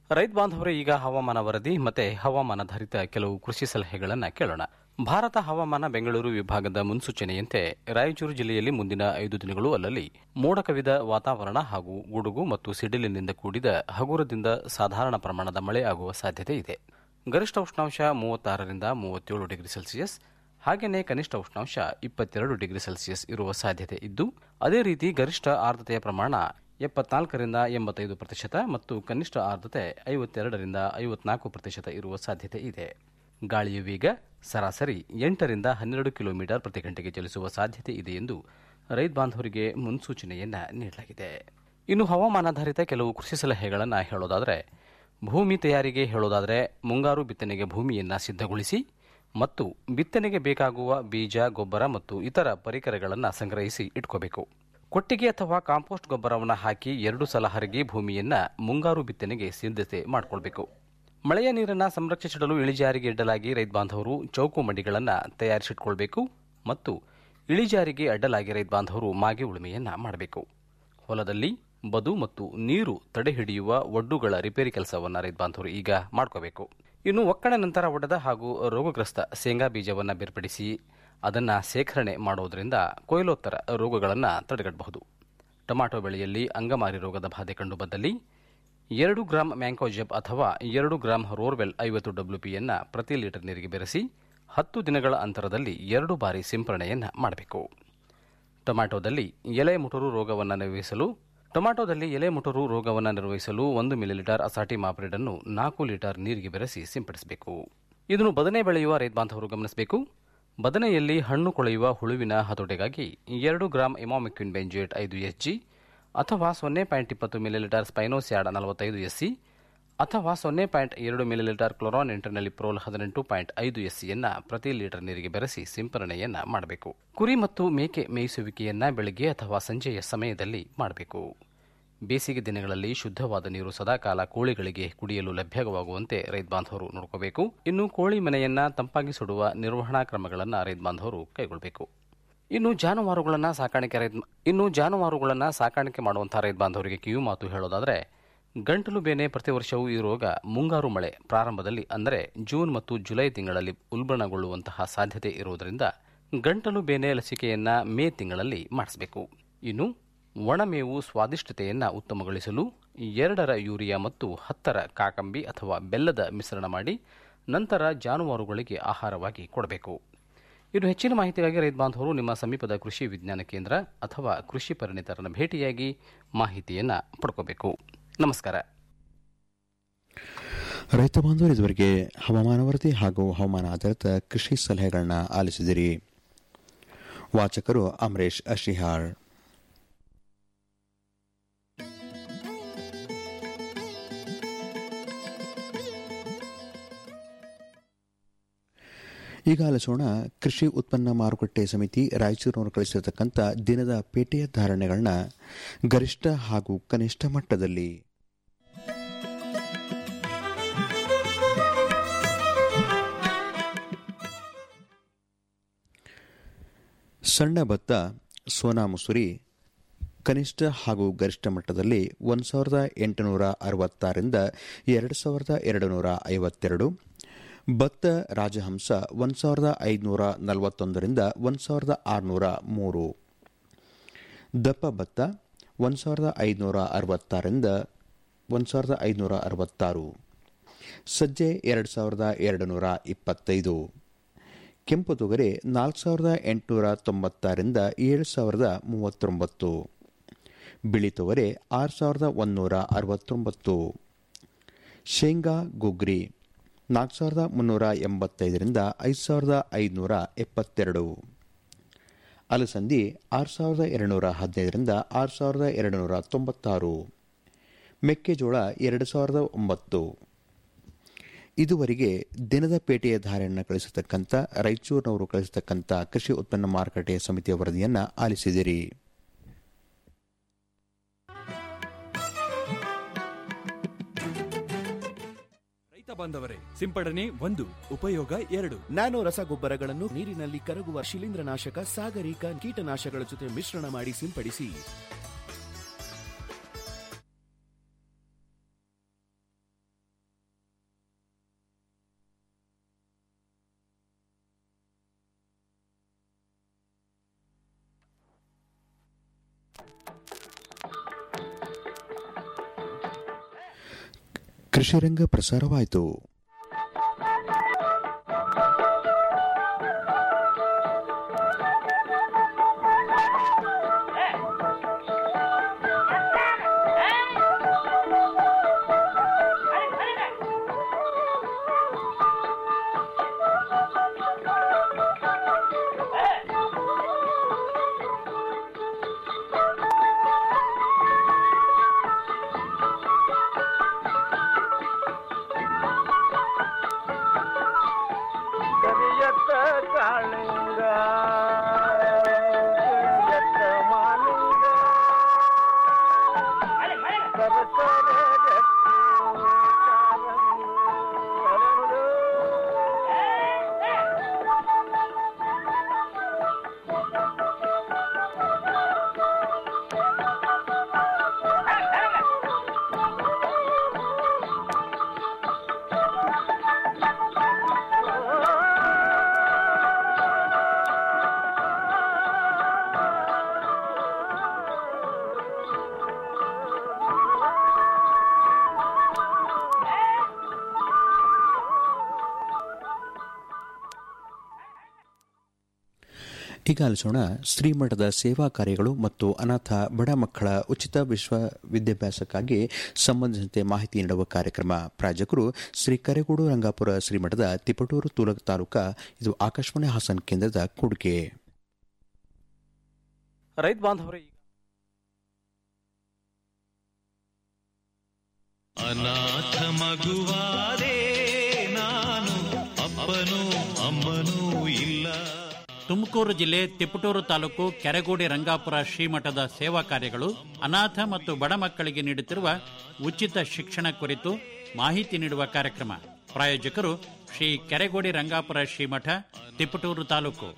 ರೈತ ಬಾಂಧವರೇ ಈಗ ಹವಾಮಾನ ವರದಿ ಮತ್ತೆ ಹವಾಮಾನಾಧಾರಿತ ಕೆಲವು ಕೃಷಿ ಸಲಹೆಗಳನ್ನು ಕೇಳೋಣ ಭಾರತ ಹವಾಮಾನ ಬೆಂಗಳೂರು ವಿಭಾಗದ ಮುನ್ಸೂಚನೆಯಂತೆ ರಾಯಚೂರು ಜಿಲ್ಲೆಯಲ್ಲಿ ಮುಂದಿನ ಐದು ದಿನಗಳು ಅಲ್ಲಲ್ಲಿ ಮೋಡ ಕವಿದ ವಾತಾವರಣ ಹಾಗೂ ಗುಡುಗು ಮತ್ತು ಸಿಡಿಲಿನಿಂದ ಕೂಡಿದ ಹಗುರದಿಂದ ಸಾಧಾರಣ ಪ್ರಮಾಣದ ಮಳೆ ಆಗುವ ಸಾಧ್ಯತೆ ಇದೆ ಗರಿಷ್ಠ ಉಷ್ಣಾಂಶ ಮೂವತ್ತಾರರಿಂದ ಮೂವತ್ತೇಳು ಡಿಗ್ರಿ ಸೆಲ್ಸಿಯಸ್ ಹಾಗೆಯೇ ಕನಿಷ್ಠ ಉಷ್ಣಾಂಶ ಇಪ್ಪತ್ತೆರಡು ಡಿಗ್ರಿ ಸೆಲ್ಸಿಯಸ್ ಇರುವ ಸಾಧ್ಯತೆ ಇದ್ದು ಅದೇ ರೀತಿ ಗರಿಷ್ಠ ಆರ್ದ್ರತೆಯ ಪ್ರಮಾಣ ಎಪ್ಪತ್ನಾಲ್ಕರಿಂದ ಎಂಬತ್ತೈದು ಪ್ರತಿಶತ ಮತ್ತು ಕನಿಷ್ಠ ಆರ್ದ್ರತೆ ಐವತ್ತೆರಡರಿಂದ ಐವತ್ನಾಲ್ಕು ಪ್ರತಿಶತ ಇರುವ ಸಾಧ್ಯತೆ ಇದೆ ಗಾಳಿಯ ವೇಗ ಸರಾಸರಿ ಎಂಟರಿಂದ ಹನ್ನೆರಡು ಕಿಲೋಮೀಟರ್ ಪ್ರತಿ ಗಂಟೆಗೆ ಚಲಿಸುವ ಸಾಧ್ಯತೆ ಇದೆ ಎಂದು ರೈತ ಬಾಂಧವರಿಗೆ ಮುನ್ಸೂಚನೆಯನ್ನ ನೀಡಲಾಗಿದೆ ಇನ್ನು ಹವಾಮಾನಾಧಾರಿತ ಕೆಲವು ಕೃಷಿ ಸಲಹೆಗಳನ್ನು ಹೇಳೋದಾದರೆ ಭೂಮಿ ತಯಾರಿಗೆ ಹೇಳೋದಾದರೆ ಮುಂಗಾರು ಬಿತ್ತನೆಗೆ ಭೂಮಿಯನ್ನು ಸಿದ್ಧಗೊಳಿಸಿ ಮತ್ತು ಬಿತ್ತನೆಗೆ ಬೇಕಾಗುವ ಬೀಜ ಗೊಬ್ಬರ ಮತ್ತು ಇತರ ಪರಿಕರಗಳನ್ನು ಸಂಗ್ರಹಿಸಿ ಇಟ್ಕೋಬೇಕು ಕೊಟ್ಟಿಗೆ ಅಥವಾ ಕಾಂಪೋಸ್ಟ್ ಗೊಬ್ಬರವನ್ನು ಹಾಕಿ ಎರಡು ಸಲ ಹರಗಿ ಭೂಮಿಯನ್ನ ಮುಂಗಾರು ಬಿತ್ತನೆಗೆ ಸಿದ್ಧತೆ ಮಾಡಿಕೊಳ್ಬೇಕು ಮಳೆಯ ನೀರನ್ನು ಸಂರಕ್ಷಿಸಿಡಲು ಇಳಿಜಾರಿಗೆ ಇಡಲಾಗಿ ರೈತ ಬಾಂಧವರು ಚೌಕು ಮಡಿಗಳನ್ನು ತಯಾರಿಸಿಟ್ಕೊಳ್ಬೇಕು ಮತ್ತು ಇಳಿಜಾರಿಗೆ ಅಡ್ಡಲಾಗಿ ರೈತ ಬಾಂಧವರು ಮಾಗೆ ಉಳುಮೆಯನ್ನ ಮಾಡಬೇಕು ಹೊಲದಲ್ಲಿ ಬದು ಮತ್ತು ನೀರು ತಡೆ ಹಿಡಿಯುವ ಒಡ್ಡುಗಳ ರಿಪೇರಿ ಕೆಲಸವನ್ನು ರೈತ ಬಾಂಧವರು ಈಗ ಮಾಡ್ಕೋಬೇಕು ಇನ್ನು ಒಕ್ಕಣೆ ನಂತರ ಒಡೆದ ಹಾಗೂ ರೋಗಗ್ರಸ್ತ ಶೇಂಗಾ ಬೀಜವನ್ನು ಬೇರ್ಪಡಿಸಿ ಅದನ್ನು ಶೇಖರಣೆ ಮಾಡೋದರಿಂದ ಕೊಯ್ಲೋತ್ತರ ರೋಗಗಳನ್ನು ತಡೆಗಟ್ಟಬಹುದು ಟೊಮಾಟೊ ಬೆಳೆಯಲ್ಲಿ ಅಂಗಮಾರಿ ರೋಗದ ಬಾಧೆ ಕಂಡುಬಂದಲ್ಲಿ ಎರಡು ಗ್ರಾಂ ಮ್ಯಾಂಕೋಜೆಬ್ ಅಥವಾ ಎರಡು ಗ್ರಾಂ ರೋರ್ವೆಲ್ ಐವತ್ತು ಡಬ್ಲ್ಯೂಪಿಯನ್ನು ಪ್ರತಿ ಲೀಟರ್ ನೀರಿಗೆ ಬೆರೆಸಿ ಹತ್ತು ದಿನಗಳ ಅಂತರದಲ್ಲಿ ಎರಡು ಬಾರಿ ಸಿಂಪರಣೆಯನ್ನು ಮಾಡಬೇಕು ಟೊಮ್ಯಾಟೋದಲ್ಲಿ ಎಲೆ ಮುಟುರು ರೋಗವನ್ನು ನಿರ್ವಹಿಸಲು ಟೊಮ್ಯಾಟೋದಲ್ಲಿ ಎಲೆ ಮುಟುರು ರೋಗವನ್ನು ನಿರ್ವಹಿಸಲು ಒಂದು ಮಿಲಿಲೀಟರ್ ಅಸಾಟಿ ಮಾಪ್ರಿಡ್ ಅನ್ನು ನಾಲ್ಕು ಲೀಟರ್ ನೀರಿಗೆ ಬೆರೆಸಿ ಸಿಂಪಡಿಸಬೇಕು ಇದನ್ನು ಬದನೆ ಬೆಳೆಯುವ ರೈತ ಬಾಂಧವರು ಗಮನಿಸಬೇಕು ಬದನೆಯಲ್ಲಿ ಹಣ್ಣು ಕೊಳೆಯುವ ಹುಳುವಿನ ಹತೋಟಿಗಾಗಿ ಎರಡು ಗ್ರಾಂ ಇಮಾಮಿಕ್ವಿನ್ ಬೆಂಜೇಟ್ ಐದು ಎಸ್ಜಿ ಅಥವಾ ಸೊನ್ನೆ ಪಾಯಿಂಟ್ ಇಪ್ಪತ್ತು ಮಿಲಿಲೀಟರ್ ಸ್ಪೈನೋಸ್ಯಾಡ್ ನಲವತ್ತೈದು ಎಸ್ಸಿ ಅಥವಾ ಸೊನ್ನೆ ಪಾಯಿಂಟ್ ಎರಡು ಮಿಲಿಲೀಟರ್ ಕ್ಲೋರಾನ್ ಇಂಟರ್ನಲ್ಲಿ ಪ್ರೋಲ್ ಹದಿನೆಂಟು ಪಾಯಿಂಟ್ ಐದು ಎಸ್ಸಿಯನ್ನ ಪ್ರತಿ ಲೀಟರ್ ನೀರಿಗೆ ಬೆರೆಸಿ ಸಿಂಪರಣೆಯನ್ನ ಮಾಡಬೇಕು ಕುರಿ ಮತ್ತು ಮೇಕೆ ಮೇಯಿಸುವಿಕೆಯನ್ನ ಬೆಳಗ್ಗೆ ಅಥವಾ ಸಂಜೆಯ ಸಮಯದಲ್ಲಿ ಮಾಡಬೇಕು ಬೇಸಿಗೆ ದಿನಗಳಲ್ಲಿ ಶುದ್ಧವಾದ ನೀರು ಸದಾಕಾಲ ಕೋಳಿಗಳಿಗೆ ಕುಡಿಯಲು ಲಭ್ಯವಾಗುವಂತೆ ರೈತ ಬಾಂಧವರು ನೋಡ್ಕೋಬೇಕು ಇನ್ನು ಕೋಳಿ ಮನೆಯನ್ನ ತಂಪಾಗಿ ಸುಡುವ ನಿರ್ವಹಣಾ ಕ್ರಮಗಳನ್ನು ರೈತ ಬಾಂಧವರು ಕೈಗೊಳ್ಳಬೇಕು ಇನ್ನು ಜಾನುವಾರುಗಳನ್ನು ಸಾಕಾಣಿಕೆ ರೈತ ಇನ್ನು ಜಾನುವಾರುಗಳನ್ನು ಸಾಕಾಣಿಕೆ ಮಾಡುವಂತಹ ರೈತ ಬಾಂಧವರಿಗೆ ಕಿವಿ ಮಾತು ಹೇಳೋದಾದರೆ ಗಂಟಲು ಬೇನೆ ಪ್ರತಿ ವರ್ಷವೂ ಈ ರೋಗ ಮುಂಗಾರು ಮಳೆ ಪ್ರಾರಂಭದಲ್ಲಿ ಅಂದರೆ ಜೂನ್ ಮತ್ತು ಜುಲೈ ತಿಂಗಳಲ್ಲಿ ಉಲ್ಬಣಗೊಳ್ಳುವಂತಹ ಸಾಧ್ಯತೆ ಇರುವುದರಿಂದ ಗಂಟಲು ಬೇನೆ ಲಸಿಕೆಯನ್ನ ಮೇ ತಿಂಗಳಲ್ಲಿ ಮಾಡಿಸಬೇಕು ಇನ್ನು ಒಣಮೇವು ಸ್ವಾದಿಷ್ಟತೆಯನ್ನು ಉತ್ತಮಗೊಳಿಸಲು ಎರಡರ ಯೂರಿಯಾ ಮತ್ತು ಹತ್ತರ ಕಾಕಂಬಿ ಅಥವಾ ಬೆಲ್ಲದ ಮಿಶ್ರಣ ಮಾಡಿ ನಂತರ ಜಾನುವಾರುಗಳಿಗೆ ಆಹಾರವಾಗಿ ಕೊಡಬೇಕು ಇನ್ನು ಹೆಚ್ಚಿನ ಮಾಹಿತಿಗಾಗಿ ರೈತ ಬಾಂಧವರು ನಿಮ್ಮ ಸಮೀಪದ ಕೃಷಿ ವಿಜ್ಞಾನ ಕೇಂದ್ರ ಅಥವಾ ಕೃಷಿ ಪರಿಣಿತರನ್ನು ಭೇಟಿಯಾಗಿ ಮಾಹಿತಿಯನ್ನು ಪಡ್ಕೋಬೇಕು ನಮಸ್ಕಾರ ರೈತ ಬಾಂಧವರು ಇದುವರೆಗೆ ಹವಾಮಾನ ವರದಿ ಹಾಗೂ ಹವಾಮಾನ ಆಧಾರಿತ ಕೃಷಿ ಸಲಹೆಗಳನ್ನ ಆಲಿಸಿದಿರಿ ವಾಚಕರು ಅಮರೇಶ್ ಅಶಿಹಾಳ್ ಈಗ ಆಲಿಸೋಣ ಕೃಷಿ ಉತ್ಪನ್ನ ಮಾರುಕಟ್ಟೆ ಸಮಿತಿ ರಾಯಚೂರಿನವರು ಕಳಿಸಿರತಕ್ಕಂಥ ದಿನದ ಪೇಟೆಯ ಧಾರಣೆಗಳನ್ನ ಗರಿಷ್ಠ ಹಾಗೂ ಕನಿಷ್ಠ ಮಟ್ಟದಲ್ಲಿ ಸಣ್ಣ ಭತ್ತ ಸೋನಾ ಮುಸುರಿ ಕನಿಷ್ಠ ಹಾಗೂ ಗರಿಷ್ಠ ಮಟ್ಟದಲ್ಲಿ ಒಂದು ಸಾವಿರದ ಎಂಟುನೂರ ಅರವತ್ತಾರರಿಂದ ಎರಡು ಸಾವಿರದ ಎರಡು ನೂರ ಐವತ್ತೆರಡು ಭತ್ತ ರಾಜಹಂಸ ಒಂದು ಸಾವಿರದ ಐದುನೂರ ನಲವತ್ತೊಂದರಿಂದ ಒಂದು ಸಾವಿರದ ಆರುನೂರ ಮೂರು ದಪ್ಪ ಭತ್ತ ಒಂದು ಸಾವಿರದ ಐದುನೂರ ಅರವತ್ತಾರರಿಂದ ಒಂದು ಸಾವಿರದ ಐದುನೂರ ಅರವತ್ತಾರು ಸಜ್ಜೆ ಎರಡು ಸಾವಿರದ ಎರಡು ನೂರ ಇಪ್ಪತ್ತೈದು ಕೆಂಪು ತೊಗರೆ ನಾಲ್ಕು ಸಾವಿರದ ಎಂಟುನೂರ ತೊಂಬತ್ತಾರರಿಂದ ಏಳು ಸಾವಿರದ ಮೂವತ್ತೊಂಬತ್ತು ಬಿಳಿ ತೊಗರೆ ಆರು ಸಾವಿರದ ಒಂದುನೂರ ಅರವತ್ತೊಂಬತ್ತು ಶೇಂಗಾ ಗುಗ್ರಿ ನಾಲ್ಕು ಸಾವಿರದ ಮುನ್ನೂರ ಎಂಬತ್ತೈದರಿಂದ ಐದು ಸಾವಿರದ ಐದುನೂರ ಎಪ್ಪತ್ತೆರಡು ಅಲಸಂದಿ ಆರು ಸಾವಿರದ ಎರಡುನೂರ ಹದಿನೈದರಿಂದ ಆರು ಸಾವಿರದ ಎರಡುನೂರ ತೊಂಬತ್ತಾರು ಮೆಕ್ಕೆಜೋಳ ಎರಡು ಸಾವಿರದ ಒಂಬತ್ತು ಇದುವರೆಗೆ ದಿನದ ಪೇಟೆಯ ಧಾರೆಯನ್ನು ಕಳಿಸತಕ್ಕಂಥ ರಾಯಚೂರಿನವರು ಕಳಿಸತಕ್ಕಂಥ ಕೃಷಿ ಉತ್ಪನ್ನ ಮಾರುಕಟ್ಟೆ ಸಮಿತಿಯ ವರದಿಯನ್ನು ಆಲಿಸಿದಿರಿ ರೈತ ಬಾಂಧವರೇ ಸಿಂಪಡಣೆ ಒಂದು ಉಪಯೋಗ ಎರಡು ನ್ಯಾನೋ ರಸಗೊಬ್ಬರಗಳನ್ನು ನೀರಿನಲ್ಲಿ ಕರಗುವ ಶಿಲೀಂಧ್ರನಾಶಕ ಸಾಗರಿಕ ಕೀಟನಾಶಕಗಳ ಜೊತೆ ಮಿಶ್ರಣ ಮಾಡಿ ಸಿಂಪಡಿಸಿ ಕೃಷಿರಂಗ ಪ್ರಸಾರವಾಯಿತು ಕರಿಯತ್ತ ಕಾಳಿಂಗ ಕರಿಯತ್ತ ಮಾಲಿಂಗ ಸರಸರ ಜಟ್ಟು ಕಾಲಂದು ಅರಳು. ಈಗ ಆಲಿಸೋಣ ಶ್ರೀಮಠದ ಸೇವಾ ಕಾರ್ಯಗಳು ಮತ್ತು ಅನಾಥ ಬಡ ಮಕ್ಕಳ ಉಚಿತ ವಿಶ್ವ ವಿದ್ಯಾಭ್ಯಾಸಕ್ಕಾಗಿ ಸಂಬಂಧಿಸಿದಂತೆ ಮಾಹಿತಿ ನೀಡುವ ಕಾರ್ಯಕ್ರಮ ಪ್ರಾಯೋಜಕರು ಶ್ರೀ ಕರೆಗೋಡು ರಂಗಾಪುರ ಶ್ರೀಮಠದ ತಿಪಟೂರು ತೂಲ ತಾಲೂಕಾ ಇದು ಆಕಾಶವಾಣಿ ಹಾಸನ್ ಕೇಂದ್ರದ ಕೊಡುಗೆ ರೈತ ಬಾಂಧವರೇ ಈಗ ಅನಾಥ ಮಗುವಾದೆ ನಾನು ಅಪ್ಪನೂ ಅಮ್ಮನೂ ಇಲ್ಲ ತುಮಕೂರು ಜಿಲ್ಲೆ ತಿಪಟೂರು ತಾಲೂಕು ಕೆರೆಗೋಡಿ ರಂಗಾಪುರ ಶ್ರೀಮಠದ ಸೇವಾ ಕಾರ್ಯಗಳು ಅನಾಥ ಮತ್ತು ಬಡ ಮಕ್ಕಳಿಗೆ ನೀಡುತ್ತಿರುವ ಉಚಿತ ಶಿಕ್ಷಣ ಕುರಿತು ಮಾಹಿತಿ ನೀಡುವ ಕಾರ್ಯಕ್ರಮ ಪ್ರಾಯೋಜಕರು ಶ್ರೀ ಕೆರೆಗೋಡಿ ರಂಗಾಪುರ ಶ್ರೀಮಠ ತಿಪಟೂರು ತಾಲೂಕು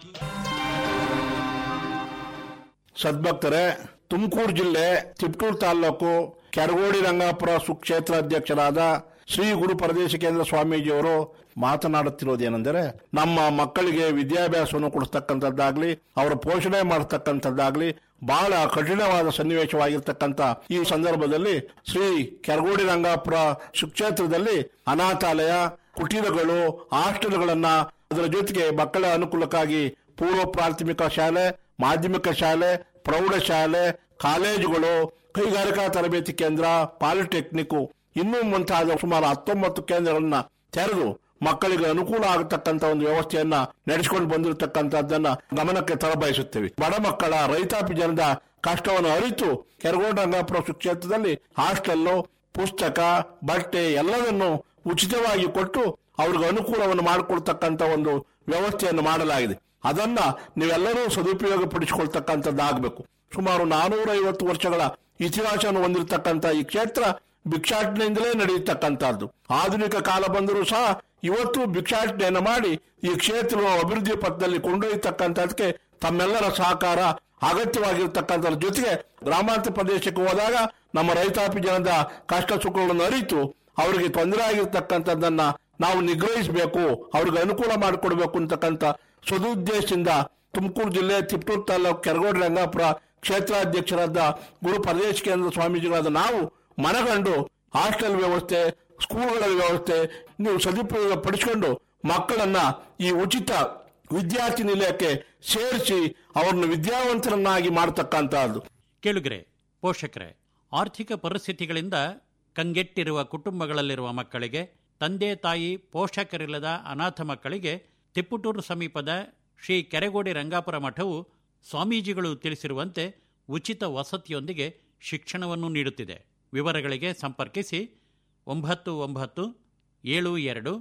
ಸದ್ಭಕ್ತರೇ ತುಮಕೂರು ಜಿಲ್ಲೆ ತಿಪ್ಟೂರು ತಾಲೂಕು ಕೆರಗೋಡಿ ರಂಗಾಪುರ ಸುಕ್ಷೇತ್ರ ಅಧ್ಯಕ್ಷರಾದ ಶ್ರೀ ಗುರು ಪರದೇಶ ಕೇಂದ್ರ ಸ್ವಾಮೀಜಿಯವರು ಮಾತನಾಡುತ್ತಿರುವುದೇನೆಂದರೆ ನಮ್ಮ ಮಕ್ಕಳಿಗೆ ವಿದ್ಯಾಭ್ಯಾಸವನ್ನು ಕೊಡಿಸ್ತಕ್ಕಂಥದ್ದಾಗ್ಲಿ ಅವರ ಪೋಷಣೆ ಮಾಡತಕ್ಕಂಥದ್ದಾಗ್ಲಿ ಬಹಳ ಕಠಿಣವಾದ ಸನ್ನಿವೇಶವಾಗಿರ್ತಕ್ಕಂಥ ಈ ಸಂದರ್ಭದಲ್ಲಿ ಶ್ರೀ ಕೆರಗೋಡಿ ರಂಗಾಪುರ ಸುಕ್ಷೇತ್ರದಲ್ಲಿ ಅನಾಥಾಲಯ ಕುಟೀರಗಳು ಹಾಸ್ಟೆಲ್ಗಳನ್ನ ಅದರ ಜೊತೆಗೆ ಮಕ್ಕಳ ಅನುಕೂಲಕ್ಕಾಗಿ ಪೂರ್ವ ಪ್ರಾಥಮಿಕ ಶಾಲೆ ಮಾಧ್ಯಮಿಕ ಶಾಲೆ ಪ್ರೌಢಶಾಲೆ ಕಾಲೇಜುಗಳು ಕೈಗಾರಿಕಾ ತರಬೇತಿ ಕೇಂದ್ರ ಪಾಲಿಟೆಕ್ನಿಕ್ ಇನ್ನೂ ಮುಂತಾದ ಸುಮಾರು ಹತ್ತೊಂಬತ್ತು ಕೇಂದ್ರಗಳನ್ನ ತೆರೆದು ಮಕ್ಕಳಿಗೆ ಅನುಕೂಲ ಆಗತಕ್ಕಂತ ಒಂದು ವ್ಯವಸ್ಥೆಯನ್ನ ನಡೆಸಿಕೊಂಡು ಬಂದಿರತಕ್ಕಂತದ್ದನ್ನ ಗಮನಕ್ಕೆ ತರಬಯಸುತ್ತೇವೆ ಬಡ ಮಕ್ಕಳ ರೈತಾಪಿ ಜನದ ಕಷ್ಟವನ್ನು ಅರಿತು ಕೆರಗೋಡ ರಂಗಾಪುರ ಕ್ಷೇತ್ರದಲ್ಲಿ ಹಾಸ್ಟೆಲ್ಲು ಪುಸ್ತಕ ಬಟ್ಟೆ ಎಲ್ಲವನ್ನು ಉಚಿತವಾಗಿ ಕೊಟ್ಟು ಅವ್ರಿಗೆ ಅನುಕೂಲವನ್ನು ಮಾಡಿಕೊಡ್ತಕ್ಕಂತ ಒಂದು ವ್ಯವಸ್ಥೆಯನ್ನು ಮಾಡಲಾಗಿದೆ ಅದನ್ನ ನೀವೆಲ್ಲರೂ ಸದುಪಯೋಗ ಪಡಿಸಿಕೊಳ್ತಕ್ಕಂಥದ್ದಾಗಬೇಕು ಸುಮಾರು ನಾನೂರ ಐವತ್ತು ವರ್ಷಗಳ ಇತಿಹಾಸವನ್ನು ಹೊಂದಿರತಕ್ಕಂಥ ಈ ಕ್ಷೇತ್ರ ಭಿಕ್ಷಾಟನೆಯಿಂದಲೇ ನಡೆಯತಕ್ಕಂಥದ್ದು ಆಧುನಿಕ ಕಾಲ ಬಂದರೂ ಸಹ ಇವತ್ತು ಭಿಕ್ಷಾಟನೆಯನ್ನು ಮಾಡಿ ಈ ಕ್ಷೇತ್ರವನ್ನು ಅಭಿವೃದ್ಧಿ ಪಥದಲ್ಲಿ ಕೊಂಡೊಯ್ಯತಕ್ಕಂಥದಕ್ಕೆ ತಮ್ಮೆಲ್ಲರ ಸಹಕಾರ ಅಗತ್ಯವಾಗಿರ್ತಕ್ಕಂಥದ್ರ ಜೊತೆಗೆ ಗ್ರಾಮಾಂತರ ಪ್ರದೇಶಕ್ಕೆ ಹೋದಾಗ ನಮ್ಮ ರೈತಾಪಿ ಜನದ ಕಷ್ಟ ಸುಖಗಳನ್ನು ಅರಿತು ಅವರಿಗೆ ತೊಂದರೆ ಆಗಿರ್ತಕ್ಕಂಥದ್ದನ್ನ ನಾವು ನಿಗ್ರಹಿಸಬೇಕು ಅವ್ರಿಗೆ ಅನುಕೂಲ ಮಾಡಿಕೊಡ್ಬೇಕು ಅಂತಕ್ಕಂಥ ಸದುದ್ದೇಶದಿಂದ ತುಮಕೂರು ಜಿಲ್ಲೆ ತಿಪ್ಟೂರು ತಾಲೂಕು ಕೆರಗೋಡಿ ರಂಗಾಪುರ ಕ್ಷೇತ್ರಾಧ್ಯಕ್ಷರಾದ ಗುರು ಪರದೇಶ ಕೇಂದ್ರ ಸ್ವಾಮೀಜಿಗಳಾದ ನಾವು ಮನಗಂಡು ಹಾಸ್ಟೆಲ್ ವ್ಯವಸ್ಥೆ ಸ್ಕೂಲ್ಗಳ ವ್ಯವಸ್ಥೆ ನೀವು ಸದುಪಯೋಗ ಪಡಿಸಿಕೊಂಡು ಮಕ್ಕಳನ್ನ ಈ ಉಚಿತ ವಿದ್ಯಾರ್ಥಿ ನಿಲಯಕ್ಕೆ ಸೇರಿಸಿ ಅವರನ್ನು ವಿದ್ಯಾವಂತರನ್ನಾಗಿ ಮಾಡತಕ್ಕಂತಹದ್ದು ಕೇಳುಗರೆ ಪೋಷಕರೇ ಆರ್ಥಿಕ ಪರಿಸ್ಥಿತಿಗಳಿಂದ ಕಂಗೆಟ್ಟಿರುವ ಕುಟುಂಬಗಳಲ್ಲಿರುವ ಮಕ್ಕಳಿಗೆ ತಂದೆ ತಾಯಿ ಪೋಷಕರಿಲ್ಲದ ಅನಾಥ ಮಕ್ಕಳಿಗೆ ತಿಪ್ಪುಟೂರು ಸಮೀಪದ ಶ್ರೀ ಕೆರೆಗೋಡಿ ರಂಗಾಪುರ ಮಠವು ಸ್ವಾಮೀಜಿಗಳು ತಿಳಿಸಿರುವಂತೆ ಉಚಿತ ವಸತಿಯೊಂದಿಗೆ ಶಿಕ್ಷಣವನ್ನು ನೀಡುತ್ತಿದೆ ವಿವರಗಳಿಗೆ ಸಂಪರ್ಕಿಸಿ ಒಂಬತ್ತು ಒಂಬತ್ತು ಏಳು ಎರಡು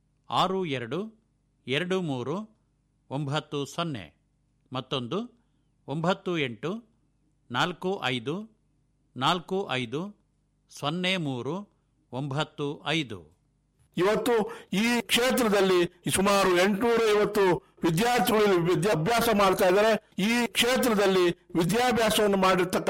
ಆರು ಎರಡು ಎರಡು ಮೂರು ಒಂಬತ್ತು ಸೊನ್ನೆ ಮತ್ತೊಂದು ಒಂಬತ್ತು ಎಂಟು ನಾಲ್ಕು ಐದು ನಾಲ್ಕು ಐದು ಸೊನ್ನೆ ಮೂರು ಒಂಬತ್ತು ಐದು ಇವತ್ತು ಈ ಕ್ಷೇತ್ರದಲ್ಲಿ ಸುಮಾರು ಎಂಟುನೂರ ಐವತ್ತು ವಿದ್ಯಾರ್ಥಿಗಳು ವಿದ್ಯಾಭ್ಯಾಸ ಮಾಡ್ತಾ ಇದ್ದಾರೆ ಈ ಕ್ಷೇತ್ರದಲ್ಲಿ ವಿದ್ಯಾಭ್ಯಾಸವನ್ನು ಮಾಡಿರ್ತಕ್ಕ